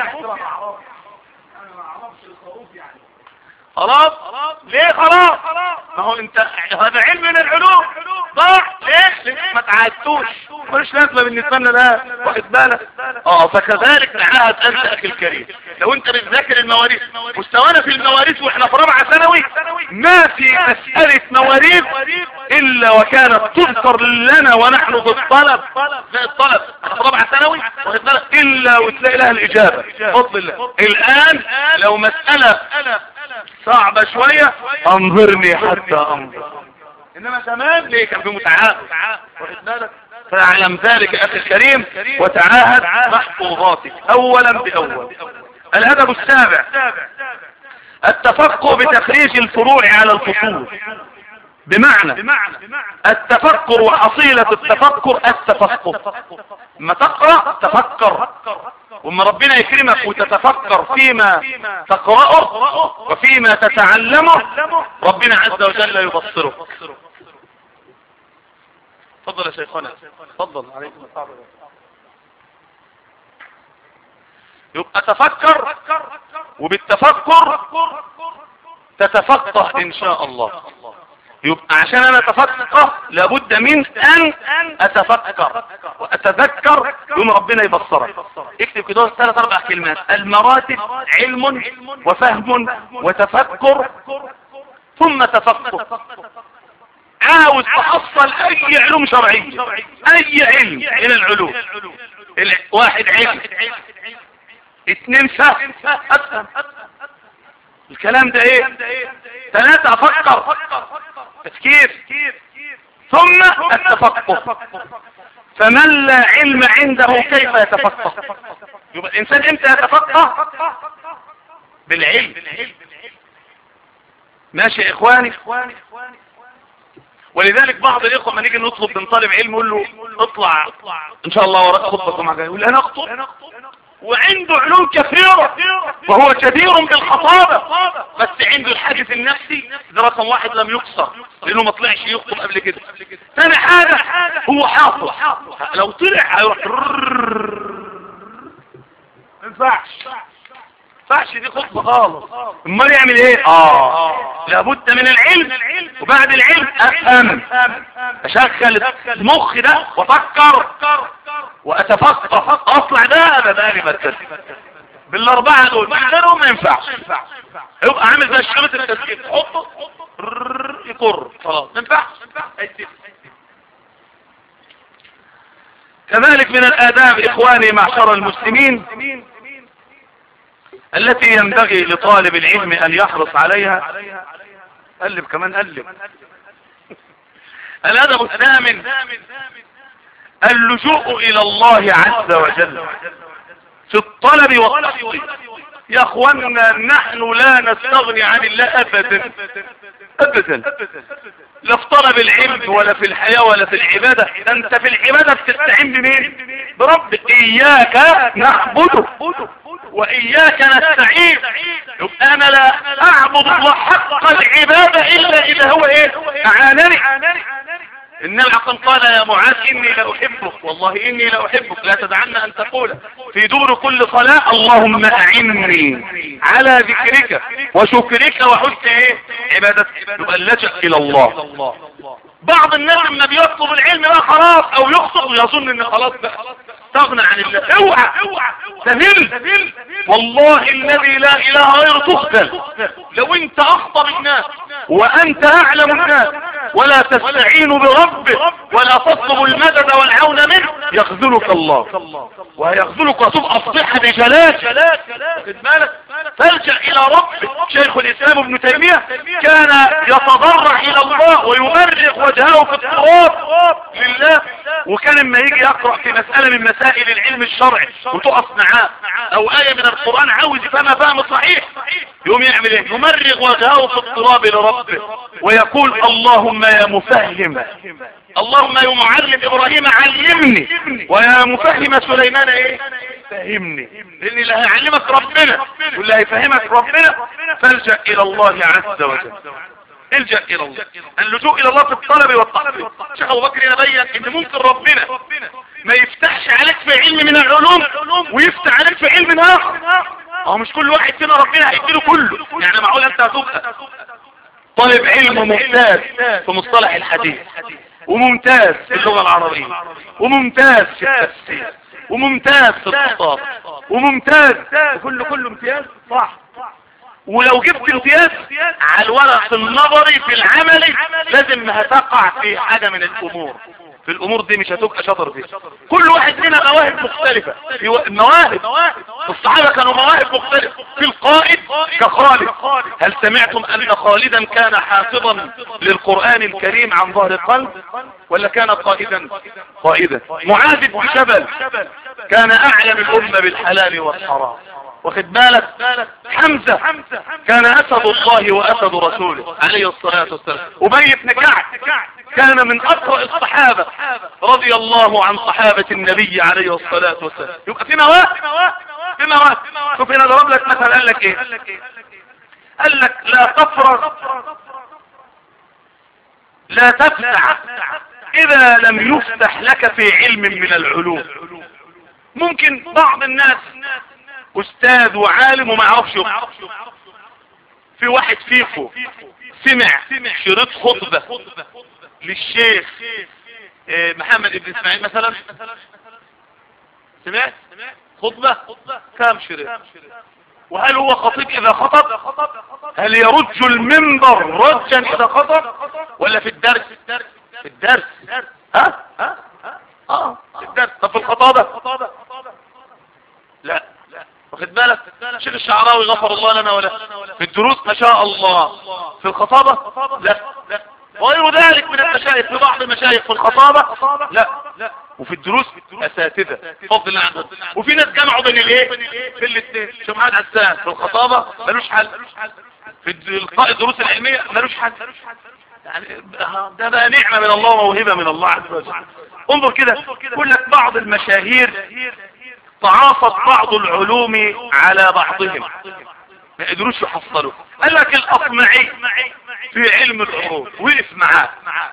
خلاص ليه خلاص ما هو انت هذا علم من العلوم صح ليه ليه ما تعهدتوش ملوش لازمه بالنسبه لنا لا واخد بالك اه فكذلك تعهد انت اخي الكريم لو انت بتذاكر المواريث مستوانا في المواريث واحنا في رابعه ثانوي ما في مساله مواريث الا وكانت تذكر لنا ونحن في الطلب في الطلب احنا في رابعه ثانوي واخد بالك الا وتلاقي لها الاجابه بفضل الله الان لو مساله صعبة شوية انظرني حتى انظر انما زمان ليه كان في متعاهد واخد بالك فاعلم ذلك اخي الكريم وتعاهد محفوظاتك اولا باول الهدف السابع التفقه بتخريج الفروع على الفصول بمعنى التفكر وحصيلة التفكر التفقه ما تقرأ تفكر وما ربنا يكرمك وتتفكر فيما تقرأه وفيما تتعلمه ربنا عز وجل يبصرك تفضل يا شيخنا تفضل عليكم الصعب يبقى تفكر وبالتفكر تتفقه ان شاء الله يبقى عشان انا اتفقه لابد من ان اتفكر واتذكر يوم ربنا يبصرك اكتب كده ثلاث اربع كلمات المراتب علم وفهم وتفكر ثم تفقه عاوز تحصل اي علوم شرعية اي علم من العلوم واحد علم اثنين فهم افهم الكلام ده ايه ثلاثة افكر تفكير ثم التفقه فمن لا علم عنده كيف يتفقه يبقى الانسان امتى يتفقه بالعلم ماشي يا اخواني ولذلك بعض الاخوه لما نيجي نطلب من طالب علم يقول له اطلع ان شاء الله وراك خطبه جمعه جايه يقول انا اخطب وعنده علوم كثيرة وهو جدير بالخطابة بس عنده الحاجز النفسي ده رقم واحد لم يقصر لانه ما طلعش يخطب قبل كده ثاني حاجة هو حافظ لو طلع هيروح ما ينفعش ينفعش دي خطبة خالص امال يعمل ايه اه لابد من العلم وبعد العلم افهم اشغل المخ ده وافكر واتفقه اطلع ده انا بقالي مثل بالاربعه دول غيرهم ما ينفعش يبقى عامل زي الشريط التسجيل تحطه يقر خلاص ما ينفعش كذلك من الآداب إخواني معشر المسلمين التي ينبغي لطالب العلم أن يحرص عليها قلب كمان قلب الأدب الثامن اللجوء إلى الله عز وجل في الطلب والتحصيل يا اخوانا نحن لا نستغني عن الله ابدا ابدا لا في طلب العلم ولا في الحياة ولا في العبادة انت في العبادة بتستعين بمين بربك اياك نعبده واياك نستعين يبقى انا لا اعبد الله حق العبادة الا اذا هو ايه اعانني النبي عليه قال يا معاذ إني لأحبك والله إني لأحبك لا تدعنا أن تقول في دور كل صلاة اللهم أعني على ذكرك وشكرك وحسن إيه عبادتك يبقى اللجأ إلى الله بعض الناس لما بيطلب العلم بقى خلاص أو يخطب يظن إن خلاص بقى استغنى عن الله اوعى تهل والله الذي لا اله غيره تخذل لو انت اخطر الناس وانت اعلم الناس ولا تستعين بربك ولا تطلب المدد والعون منه يخذلك الله ويخذلك وتبقى الصحة بجلال خد بالك تلجأ الى ربك شيخ الاسلام ابن تيمية كان يتضرع الى الله ويمرق وجهه في التراب لله وكان لما يجي يقرأ في مسألة من مسائل العلم الشرعي وتقف معاه او آية من القرآن عاوز يفهمها فهم صحيح يقوم يعمل ايه يمرغ وجهه في التراب لربه ويقول اللهم يا مفهم اللهم يا معلم ابراهيم علمني ويا مفهم سليمان ايه فهمني لان اللي هيعلمك ربنا واللي هيفهمك ربنا فالجأ الى الله عز وجل الجأ الى الله اللجوء الى الله في الطلب والتحصيل شيخ ابو بكر يبين ان ممكن ربنا ما يفتحش عليك في علم من العلوم ويفتح عليك في علم اخر هو مش كل واحد فينا ربنا هيديله كله يعني معقول انت هتبقى طالب علم ممتاز في مصطلح الحديث وممتاز في اللغة العربية وممتاز في التفسير وممتاز في الخطاب وممتاز كله كله امتياز صح ولو جبت امتياز على الورق النظري في العملي لازم هتقع في حاجة من الامور في الامور دي مش هتبقى شاطر فيها كل واحد لنا مواهب مختلفة في و... المواهب الصحابة كانوا مواهب مختلفة في القائد كخالد هل سمعتم ان خالدا كان حافظا للقرآن الكريم عن ظهر قلب ولا كان قائدا قائدا معاذ بن جبل كان اعلم الامة بالحلال والحرام واخد بالك حمزة كان اسد الله واسد رسوله عليه الصلاة والسلام ابي بن كعب كان من اقرأ الصحابة رضي الله عن صحابة النبي عليه الصلاة والسلام يبقى في مواهب في مواهب شوف هنا ضرب لك مثلا قال لك ايه قال لك لا تفرغ لا تفسع اذا لم يفتح لك في علم من العلوم ممكن بعض الناس استاذ وعالم وما يعرفش في واحد فيكم سمع شريط خطبة للشيخ محمد ابن اسماعيل مثلا سمعت خطبة كام شريط وهل هو خطيب اذا خطب هل يرج المنبر رجا اذا خطب ولا في الدرس في الدرس ها ها اه في الدرس طب في الخطابة لا واخد بالك شيخ الشعراوي غفر الله لنا ولا في الدروس ما شاء الله في الخطابة لا وغير ذلك من المشايخ في بعض المشايخ في الخطابة لا وفي الدروس اساتذة فضل الله عنهم وفي ناس جمعوا بين الايه في الاثنين شيخ محمد حسان في الخطابة ملوش حل في القاء الدروس العلمية ملوش حل يعني ده بقى نعمة من الله وموهبة من الله عز وجل انظر كده كل لك بعض المشاهير تعاصت بعض العلوم على بعضهم ما قدروش يحصلوا قال لك الاصمعي في علم الحروف وقف معاه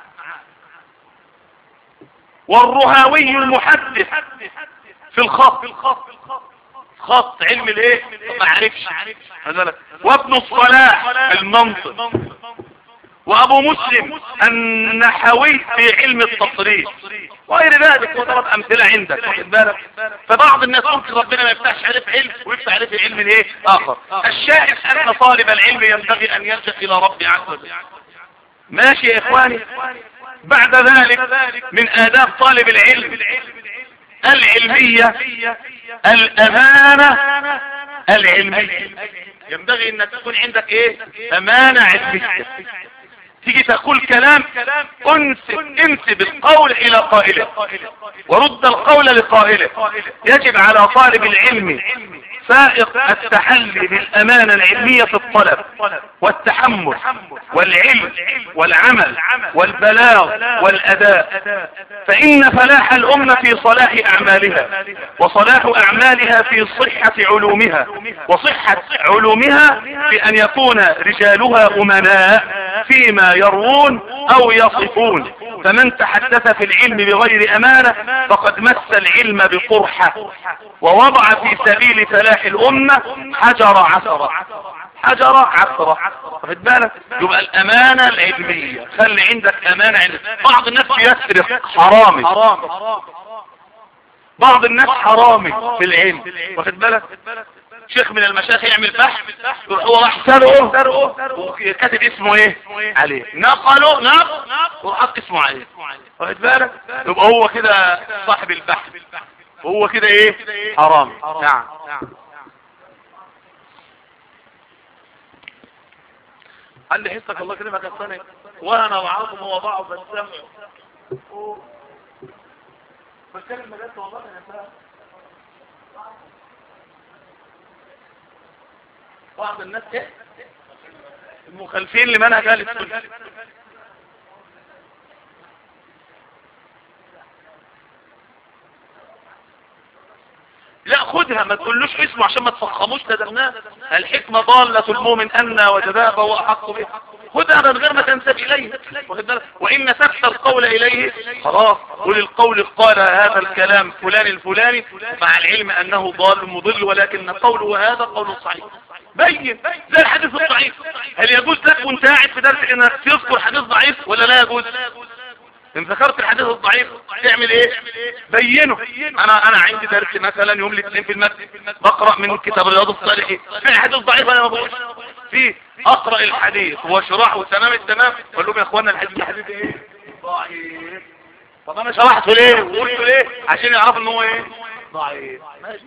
والرهاوي المحدث في الخط خط علم الايه ما عرفش وابن الصلاح المنطق وابو مسلم النحوي في علم التصريف وغير ذلك وضرب امثلة عندك واخد بالك فبعض الناس ممكن ربنا ما يفتحش عليه في علم ويفتح عليه في علم ايه اخر الشاهد ان طالب العلم ينبغي ان يلجأ الى ربي عز وجل ماشي يا اخواني بعد ذلك من آداب طالب العلم العلمية الامانة العلمية ينبغي ان تكون عندك ايه امانة علمية تيجي تقول كلام انسب انسب القول الى قائله ورد القول لقائله يجب على طالب العلم سائق التحلي بالامانة العلمية في الطلب والتحمل والعلم والعمل والبلاغ والاداء فان فلاح الامة في صلاح اعمالها وصلاح اعمالها في صحة علومها وصحة علومها في ان يكون رجالها امناء فيما يروون او يصفون فمن تحدث في العلم بغير امانة فقد مس العلم بقرحة ووضع في سبيل فلاح الامة حجر عثرة حجر عثرة واخد بالك يبقى الامانة العلمية خلي عندك امانة علمية بعض الناس يسرق حرامي بعض الناس حرامي في العلم واخد بالك شيخ من المشايخ يعمل بحث يروح هو راح سرقه وكاتب اسمه ايه عليه نقله نقل وحط اسمه عليه واخد بالك يبقى هو كده صاحب البحث وهو كده ايه حرام نعم قال لي حسك الله كلمك السنة وانا وعاكم وضعه بالسمع بتكلم بجد والله يا فاهم بعض الناس ايه المخالفين لمنهج اهل السنه لا خدها ما تقولوش اسمه عشان ما تفخموش تدغناه الحكمة ضالة المؤمن أن وجدها فهو أحق به خدها من غير ما تنسب إليه وإن نسبت القول إليه خلاص قل القول قال هذا الكلام فلان الفلاني مع العلم أنه ضال مضل ولكن قوله هذا قول صحيح بين زي الحديث الضعيف هل يجوز لك وانت قاعد في درس انك تذكر حديث ضعيف ولا لا يجوز ان ذكرت الحديث الضعيف تعمل ايه بينه انا انا عندي درس مثلا يوم الاثنين في المسجد بقرا من كتاب رياض الصالحين في حديث ضعيف انا ما بقولش في اقرا الحديث واشرحه تمام التمام اقول لهم يا اخوانا الحديث ده حديث ايه ضعيف طب انا شرحته ليه وقلته ليه عشان يعرفوا ان هو ايه ضعيف ماشي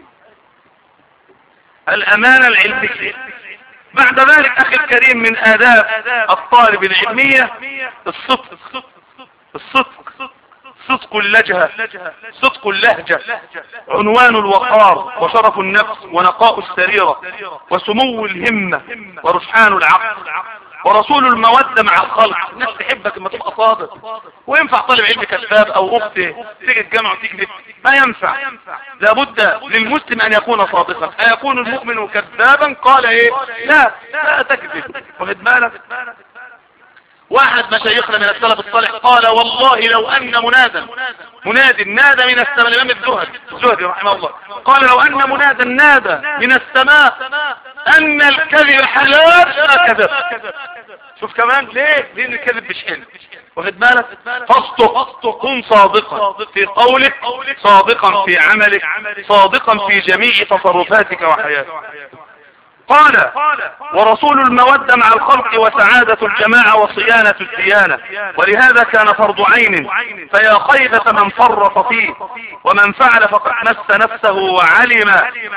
الامانه العلميه بعد ذلك اخي الكريم من اداب الطالب العلميه الصدق الصدق صدق اللجهة صدق اللهجة عنوان الوقار وشرف النفس ونقاء السريرة وسمو الهمة ورشحان العقل ورسول المودة مع الخلق الناس تحبك لما تبقى صادق وينفع طالب علم كذاب او اخت تيجي الجامعة وتكذب ما ينفع لابد للمسلم ان يكون صادقا ايكون المؤمن كذابا قال ايه لا لا تكذب واخد بالك واحد مشايخنا من السلف الصالح قال والله لو ان منادا مناد نادى من السماء الامام الزهد الزهد رحمه الله قال لو ان منادا نادى من السماء ان الكذب حلال ما كذب شوف كمان ليه لان الكذب مش حلو واخد بالك فاصدق كن صادقا في قولك صادقا في عملك صادقا في جميع تصرفاتك وحياتك قال ورسول المودة مع الخلق وسعادة الجماعة وصيانة الديانة ولهذا كان فرض عين فيا خيبة من فرط فيه ومن فعل فقد مس نفسه وعلم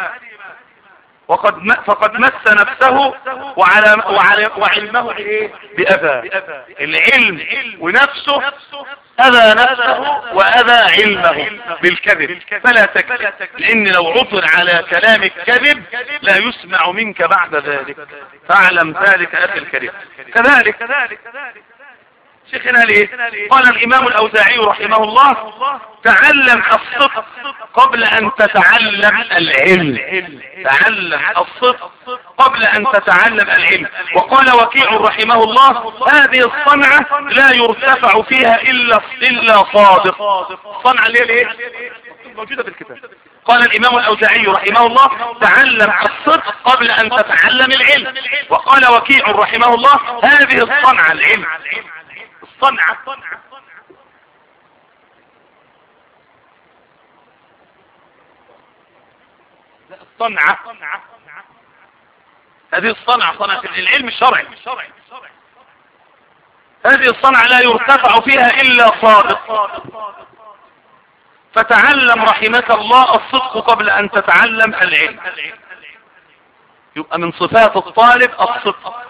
وقد فقد مس نفسه وعلى وعلى وعلمه بايه بأذى العلم ونفسه أذى نفسه وأذى علمه بالكذب فلا تكذب لأن لو عثر على كلام الكذب لا يسمع منك بعد ذلك فاعلم ذلك أخي الكريم كذلك شيخنا ليه قال الامام الاوزاعي رحمه الله تعلم الصدق قبل ان تتعلم العلم تعلم الصدق قبل ان تتعلم العلم وقال وكيع رحمه الله هذه الصنعة لا يرتفع فيها الا الا صادق الصنعة اللي هي الايه موجودة بالكتاب قال الامام الاوزاعي رحمه الله تعلم الصدق قبل ان تتعلم العلم وقال وكيع رحمه الله هذه الصنعة العلم الصنعة الصنعة هذه الصنعة صنعة العلم الشرعي هذه الصنعة لا يرتفع فيها إلا صادق فتعلم رحمك الله الصدق قبل ان تتعلم العلم يبقى من صفات الطالب الصدق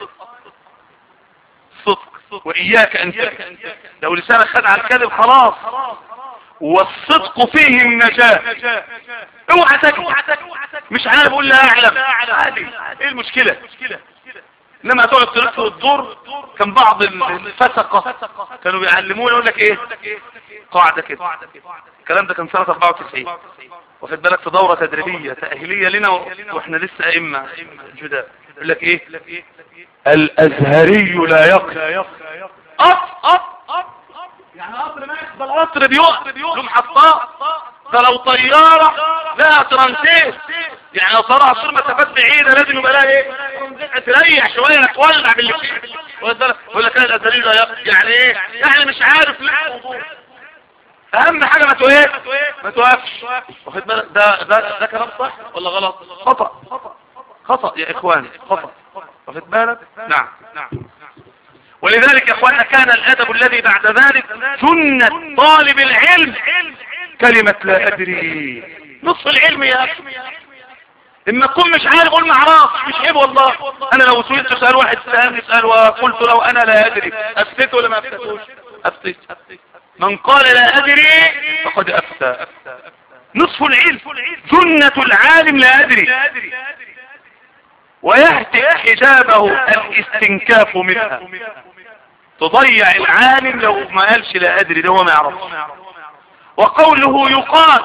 صدق واياك ان تكذب لو لسانك خد على الكذب خلاص والصدق فيه النجاة اوعى تكذب مش عارف اقول لا اعلم عادي ايه المشكلة لما تقعد تلف وتدور كان بعض الفسقة كانوا بيعلمونا يقول لك ايه قاعدة كده الكلام ده كان سنة 94 واخد بالك في دورة تدريبية تأهيلية لنا واحنا لسه ائمة جداد يقول لك ايه الازهري لا يقف أط أط يعني قطر ما يقبل قطر بيقف له محطات ده لو طيارة لها ترانسيت يعني لو طلع صور مسافات بعيدة لازم يبقى لها ايه تريح شوية تولع باللي فيه يقول لك الازهري لا يقف يعني ايه يعني مش عارف ليه اهم حاجة ما توقفش ما توقفش واخد بالك ده ده ده كلام صح ولا غلط خطأ خطأ يا اخواني خطأ واخد بالك نعم نعم ولذلك يا اخوانا كان الادب الذي بعد ذلك سنة طالب العلم كلمة لا ادري نصف العلم يا اخي اما تكون مش عارف قول ما اعرفش مش عيب والله انا لو سئلت سؤال واحد سألني سؤال وقلت لو انا لا ادري افتيت ولا ما افتيتوش افتيت من قال لا ادري فقد افتى نصف العلم سنة العالم لا ادري ويهتك حجابه الاستنكاف منها تضيع العالم لو ما قالش لا ادري ده هو ما يعرفش وقوله يقال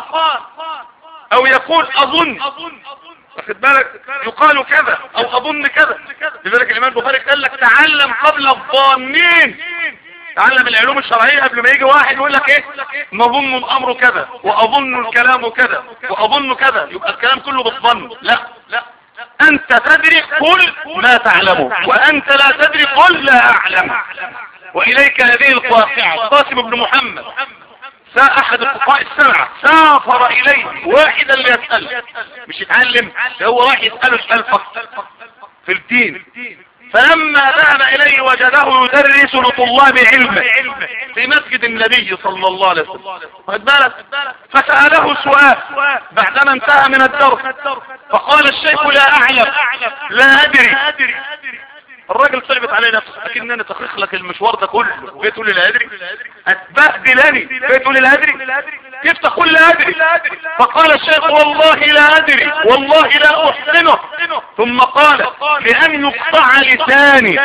او يقول اظن واخد بالك يقال كذا او اظن كذا لذلك الامام البخاري قال لك تعلم قبل الظانين تعلم العلوم الشرعية قبل ما يجي واحد يقول لك ايه نظن الامر كذا واظن الكلام كذا واظن كذا يبقى الكلام كله بالظن لا لا انت تدري قل ما تعلمه وانت لا تدري قل لا اعلم واليك هذه الواقعة قاسم بن محمد سا احد الفقهاء السبعة سافر اليه واحدا ليسأل مش يتعلم هو راح يسأله سؤال فقط في الدين فلما ذهب اليه وجده يدرس لطلاب علمه في مسجد النبي صلى الله عليه وسلم واخد بالك فسأله سؤال بعدما انتهى من الدرس فقال الشيخ لا اعلم لا ادري الراجل صعبت عليه نفسه لكن انا تخيخ لك المشوار ده كله جاي تقول لي لا ادري اتبهدلني جاي تقول لي لا ادري كيف تقول لا ادري فقال الشيخ والله لا ادري والله لا احسنه ثم قال لان يقطع لساني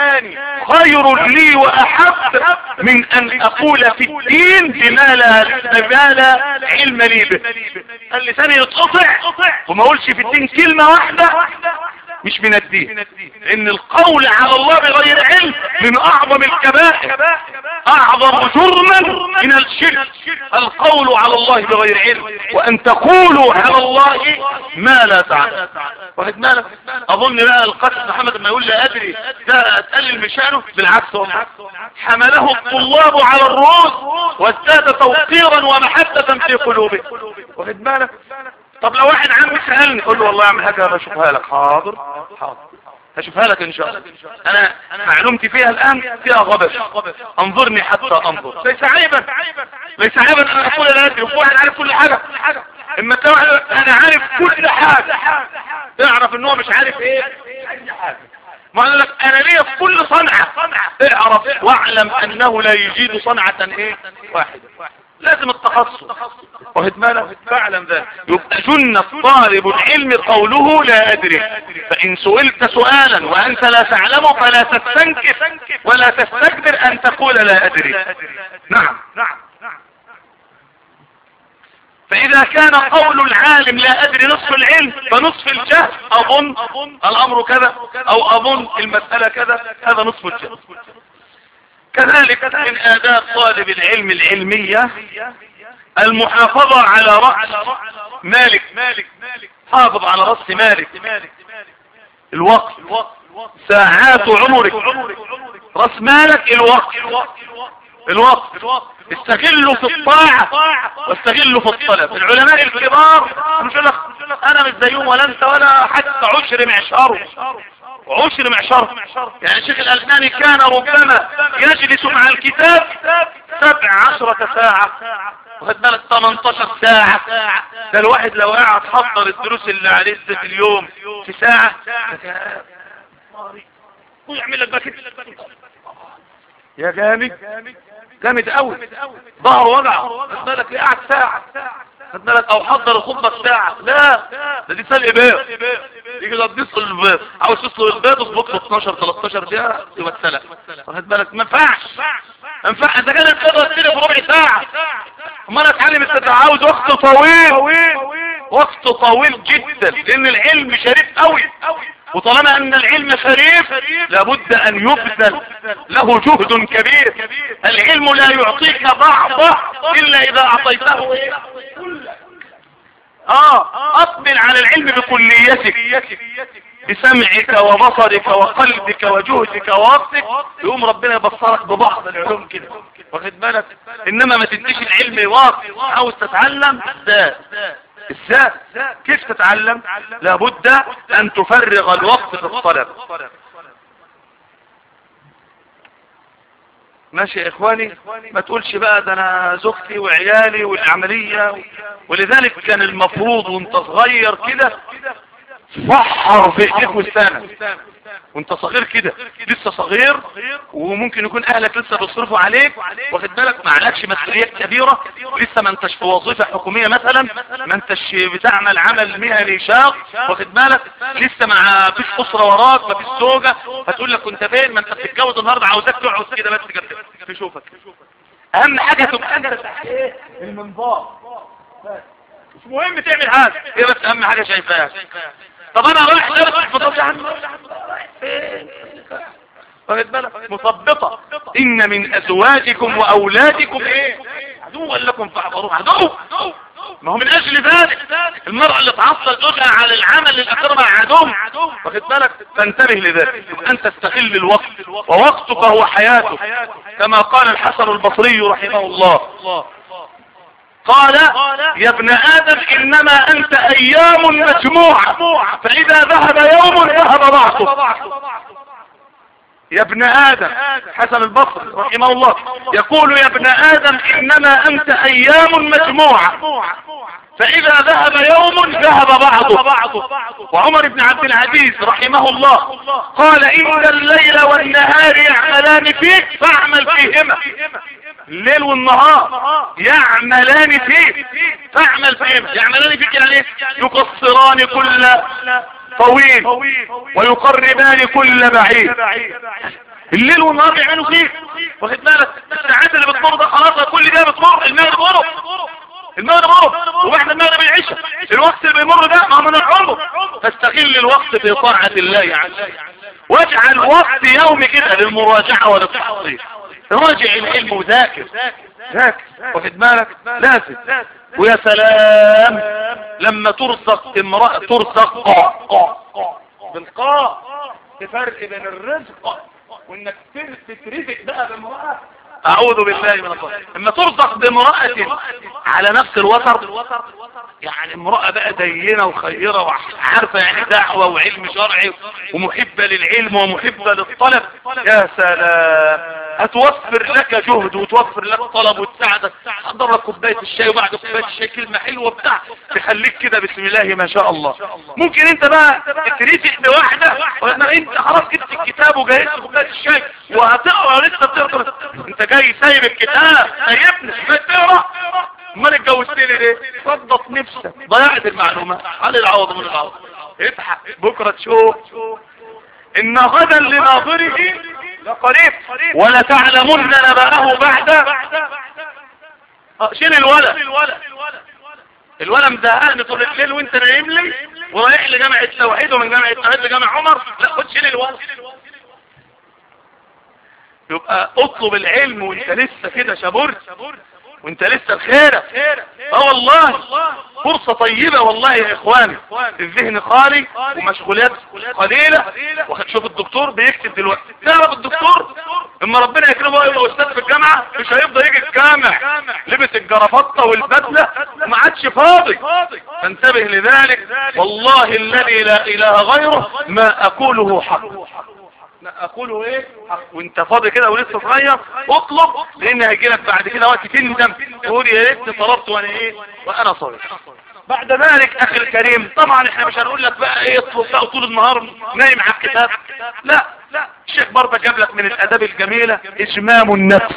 خير لي واحب من ان اقول في الدين بما لا, بما لا علم لي به اللسان يتقطع وما اقولش في الدين كلمة واحدة مش من الدين ان القول على الله بغير علم من اعظم الكبائر اعظم جرما من الشرك القول على الله بغير علم وان تقولوا على الله ما لا تعلم واخد بالك اظن بقى القاسم محمد لما يقول لا ادري ده تقلل من شأنه بالعكس والله حمله الطلاب على الرؤوس وازداد توقيرا ومحبة في قلوبه واخد بالك طب لو واحد عمي سألني قول له والله اعمل حاجة بشوفها لك حاضر حاضر هشوفها لك ان شاء الله انا معلومتي فيها الان فيها غبش انظرني حتى انظر ليس عيبا ليس عيبا ان اقول لا ادري وواحد عارف كل حاجة اما تقول انا عارف كل حاجة اعرف ان هو مش عارف ايه اي حاجة ما اقول لك انا ليا في كل صنعة اعرف واعلم انه لا يجيد صنعة ايه واحدة لازم التخصص واخد بالك فاعلم ذلك يبقى سنة طالب العلم قوله لا ادري فان سئلت سؤالا وانت لا تعلمه فلا تستنكف ولا تستكبر ان تقول لا ادري نعم فاذا كان قول العالم لا ادري نصف العلم فنصف الجهل اظن الامر كذا او اظن المسألة كذا هذا نصف الجهل كذلك من آداب طالب العلم العلمية المحافظة على رأس مالك حافظ على رأس مالك الوقت ساعات عمرك رأس مالك الوقت الوقت استغلوا في الطاعة واستغلوا في الطلب العلماء الكبار مش لك انا مش زيهم ولا انت ولا حتى عشر معشاره عشر معشر يعني الشيخ الألباني كان ربما يجلس مع الكتاب سبع عشرة ساعة واخد بالك 18 ساعة ده الواحد لو قاعد حضر الدروس اللي عليه في اليوم في ساعة ويعمل لك بقى كده يا جامد جامد قوي ظهره وجع خد بالك قاعد ساعة خد بالك او حضر الخطبة في ساعة لا ده دي سلق بيض يجي ده بيصل البيض عاوز تصل البيض اظبط له 12 13 دقيقة يبقى اتسلق واخد بالك ما ينفعش ما ينفعش اذا كان البيض هتسلق في ربع ساعة امال اتعلم السبع عاوز وقت طويل وقت طويل جدا لان العلم شريف قوي وطالما ان العلم شريف لابد ان يبذل له جهد كبير العلم لا يعطيك بعضه الا اذا اعطيته كله اه اقبل على العلم بكليتك بسمعك وبصرك وقلبك وجهدك ووقتك يقوم ربنا يبصرك ببعض العلوم كده واخد بالك انما ما تديش العلم واقف عاوز تتعلم ازاي ازاي كيف تتعلم لابد ان تفرغ الوقت في الطلب ماشي يا اخواني ما تقولش بقى ده انا زوجتي وعيالي والعملية ولذلك كان المفروض وانت صغير كده فحر في ايديك وسانك وانت صغير كده لسه صغير وممكن يكون اهلك لسه بيصرفوا عليك واخد بالك ما عليكش مسؤوليات كبيره لسه ما انتش في وظيفه حكوميه مثلا ما انتش بتعمل عمل مهني شاق واخد بالك لسه ما فيش اسره وراك ما فيش زوجه هتقول لك كنت فين ما انت بتتجوز النهارده عاوزاك تقعد كده بس كده تشوفك اهم حاجه تبقى انت تحت ايه المنظار مش مهم تعمل حاجه هي بس اهم حاجه شايفاها طب انا رايح درس الفضل يا عم واخد بالك مثبطة ان من ازواجكم واولادكم ايه عدوا لكم فاحذروه عدو ما هو من اجل ذلك المرأة اللي تعصل زوجها على العمل للاخر مع عدو واخد بالك فانتبه لذلك ان تستغل الوقت ووقتك هو حياتك كما قال الحسن البصري رحمه الله قال يا ابن آدم إنما أنت أيام مجموعة فإذا ذهب يوم ذهب بعضه يا ابن آدم حسن البصري رحمه الله يقول يا ابن آدم إنما أنت أيام مجموعة فإذا ذهب يوم ذهب بعضه وعمر بن عبد العزيز رحمه الله قال إن الليل والنهار يعملان فيك فاعمل فيهما الليل والنهار يعملان فيك فاعمل فيهما يعملان فيك يعني ايه يقصران كل طويل ويقربان كل بعيد الليل والنهار بيعملوا فيك واخد بالك الساعات اللي بتمر ده خلاص كل ده بتمر المغرب غرب المغرب غرب وبعد المغرب العشاء الوقت اللي بيمر ده ما من العمر فاستغل الوقت في طاعة الله عز وجل واجعل وقت يومي كده للمراجعة وللتحصيل راجع العلم وذاكر ذاكر واخد بالك لازم ويا سلام لما ترزق امرأة ترزق بالقاء تفرق بين الرزق وانك تترزق بقى بامرأة اعوذ بالله من الله لما ترزق بامرأة على نفس الوتر يعني امرأة بقى دينة وخيرة وعارفة يعني دعوة وعلم شرعي ومحبة للعلم ومحبة للطلب يا سلام هتوفر لك جهد وتوفر لك طلب وتساعدك حضر لك كوبايه الشاي وبعد كوبايه الشاي كلمه حلوه بتاع تخليك كده بسم الله ما شاء الله ممكن انت بقى تريفق بواحده ولا انت خلاص جبت الكتاب وجهزت كوبايه الشاي وهتقرا لسه بتقرا انت جاي سايب الكتاب سايبني مش تقرا امال اتجوزتني ليه صدق نفسك ضيعت المعلومات علي العوض من العوض اضحك بكره تشوف ان غدا لناظره لقريب ولا تعلمن نبأه بعد شيل الولد الولد مزهقني طول الليل وانت نايم لي ورايح لجامعة توحيد ومن جامعة توحيد لجامعة عمر لا خد شيل الولد يبقى اطلب العلم وانت لسه كده شابرت وانت لسه بخيرك اه والله فرصة طيبة والله يا اخواني الذهن خالي ومشغولات قليلة واخد شوف الدكتور بيكتب دلوقتي تعرف الدكتور اما ربنا يكرمه يبقى استاذ في الجامعة مش هيفضل يجي الجامع لبس الجرافطة والبدلة وما عادش فاضي فانتبه لذلك والله الذي لا اله غيره ما اقوله حق لا اقوله ايه وانت فاضي كده ولسه صغير اطلب لان هيجي لك بعد كده وقت تندم تقول يا ريتني طلبت وانا ايه وانا صغير بعد ذلك اخي الكريم طبعا احنا مش هنقول لك بقى ايه اطلب بقى طول النهار نايم على الكتاب لا لا الشيخ برضه جاب لك من الاداب الجميله اجمام النفس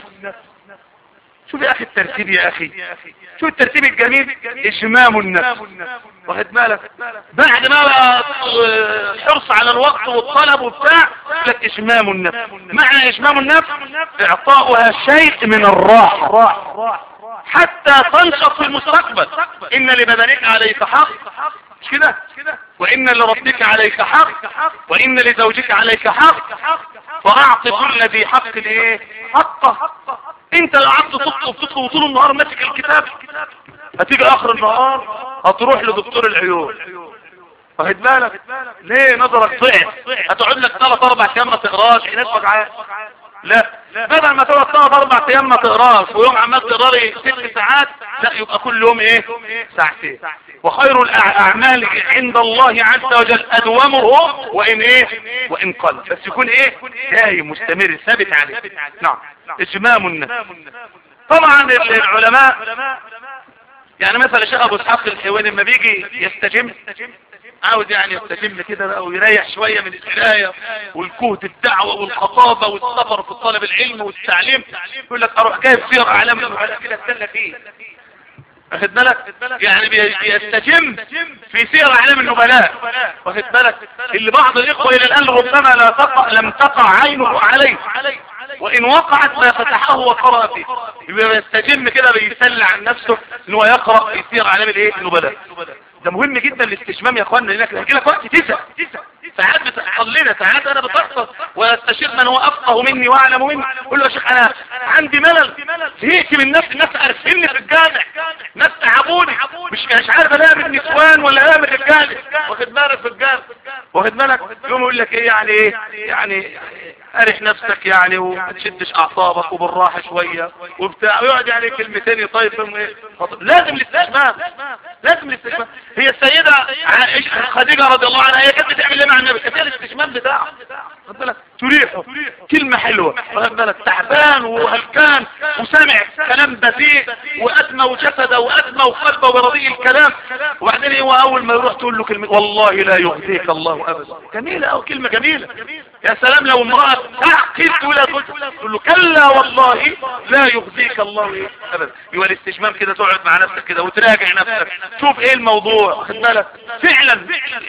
شوف يا اخي الترتيب يا اخي شوف الترتيب الجميل اجمام النفس واخد بالك بعد ما بقى حرص على الوقت والطلب وبتاع لك اجمام النفس معنى اجمام النفس اعطاؤها شيء من الراحة حتى تنشط في المستقبل ان لبدنك عليك حق مش كده وان لربك عليك حق وان لزوجك عليك حق فاعط كل ذي حق ايه حقه انت لو قعدت تطلب تطلب طول النهار ماسك الكتاب هتيجي اخر النهار هتروح لدكتور العيون واخد بالك ليه نظرك ضعف هتقعد لك ثلاث اربع ايام ما تقراش عينك وجعان لا بدل ما تقعد ثلاث اربع ايام ما تقراش ويوم عمال تقرا ست ساعات لا يبقى كل يوم ايه ساعتين وخير الاعمال عند الله عز وجل ادومه وان ايه وان قل بس يكون ايه دايم مستمر ثابت عليه نعم اجمام النفس طبعا العلماء يعني مثلا شيخ ابو اسحاق الحيواني لما بيجي يستجم عاوز يعني يستجم كده بقى ويريح شوية من القراية والكهد الدعوة والخطابة والسفر في طلب العلم والتعليم يقول لك اروح جايب سير اعلام النبلاء كده استنى فيه واخد بالك يعني بيستجم في سير اعلام النبلاء واخد بالك اللي بعض الاخوة الى الان ربما لا تقع لم تقع عينه عليه وان وقعت ما فتحه وقرأ فيه يبقى يستجم كده بيسلع عن نفسه ان هو يقرأ في سير اعلام الايه النبلاء ده مهم جدا الاستجمام يا اخوانا لانك هيجي لك وقت تسع ساعات بتحصل لنا ساعات انا بتحصل واستشير من هو افقه مني واعلم مني اقول له يا شيخ انا عندي ملل زهقت من نفسي الناس عارفيني في الجامع ناس تعبوني مش مش عارف الاقي من نسوان ولا الاقي من رجاله واخد بالك في الجامع واخد بالك يوم يقول لك ايه يعني ايه يعني ارح نفسك يعني وما تشدش اعصابك وبالراحه شويه وبتاع ويقعد يعني كلمتين يطيب ايه لازم الاستجمام لازم الاستجمام هي السيدة خديجة رضي الله عنها هي كانت بتعمل ايه مع النبي كانت الاستجمام بتاعه خد بالك تريحه كلمة حلوة خد بالك تعبان وهلكان وسامع كلام بذيء وأدمى وجسده وأدمى وقلبه برضيء الكلام وبعدين هو أول ما يروح تقول له كلمة والله لا يغذيك الله أبدا جميلة أو كلمة جميلة يا سلام لو امرأة تعقل تقول تقول له كلا والله لا يغذيك الله أبدا يبقى الاستجمام كده تقعد مع نفسك كده وتراجع نفسك شوف ايه الموضوع خد بالك فعلا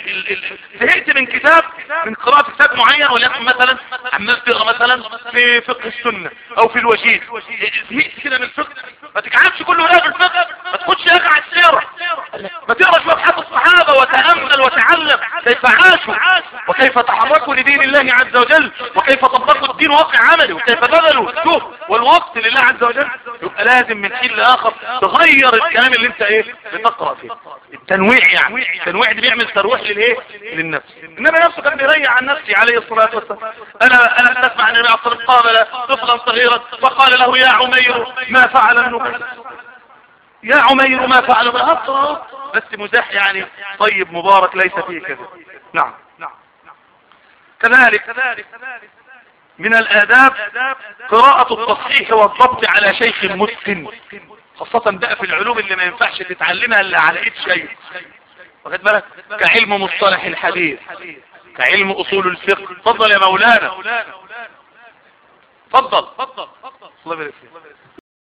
زهقت من كتاب من قراءة كتاب معين وليكن مثلا عمال تقرا مثلا في فقه السنة او في الوجيز زهقت كده من الفقه ما تكعبش كله لا في الفقه ما تخدش يقع على السيرة ما تقراش مبحث الصحابة وتأمل وتعلم كيف عاشوا وكيف تحركوا لدين الله عز وجل وكيف طبقوا الدين واقع عملي وكيف بذلوا الجهد والوقت لله عز وجل يبقى لازم من حين لاخر تغير الكلام اللي انت ايه بتقرا فيه التنويع يعني التنويع دي بيعمل ترويح للايه للنفس النبي نفسه كان بيريح عن نفسه عليه الصلاه والسلام انا انا اسمع النبي عليه الصلاه قابل طفلا صغيرا فقال له يا عمير ما فعل النبي يا عمير ما فعل النبي بس مزاح يعني طيب مبارك ليس فيه كذا نعم كذلك من الآداب قراءة التصحيح والضبط على شيخ متقن خاصة بقى في العلوم اللي ما ينفعش تتعلمها الا على ايد شيء واخد بالك كعلم مصطلح الحديث كعلم اصول الفقه تفضل يا مولانا تفضل الله يبارك فيك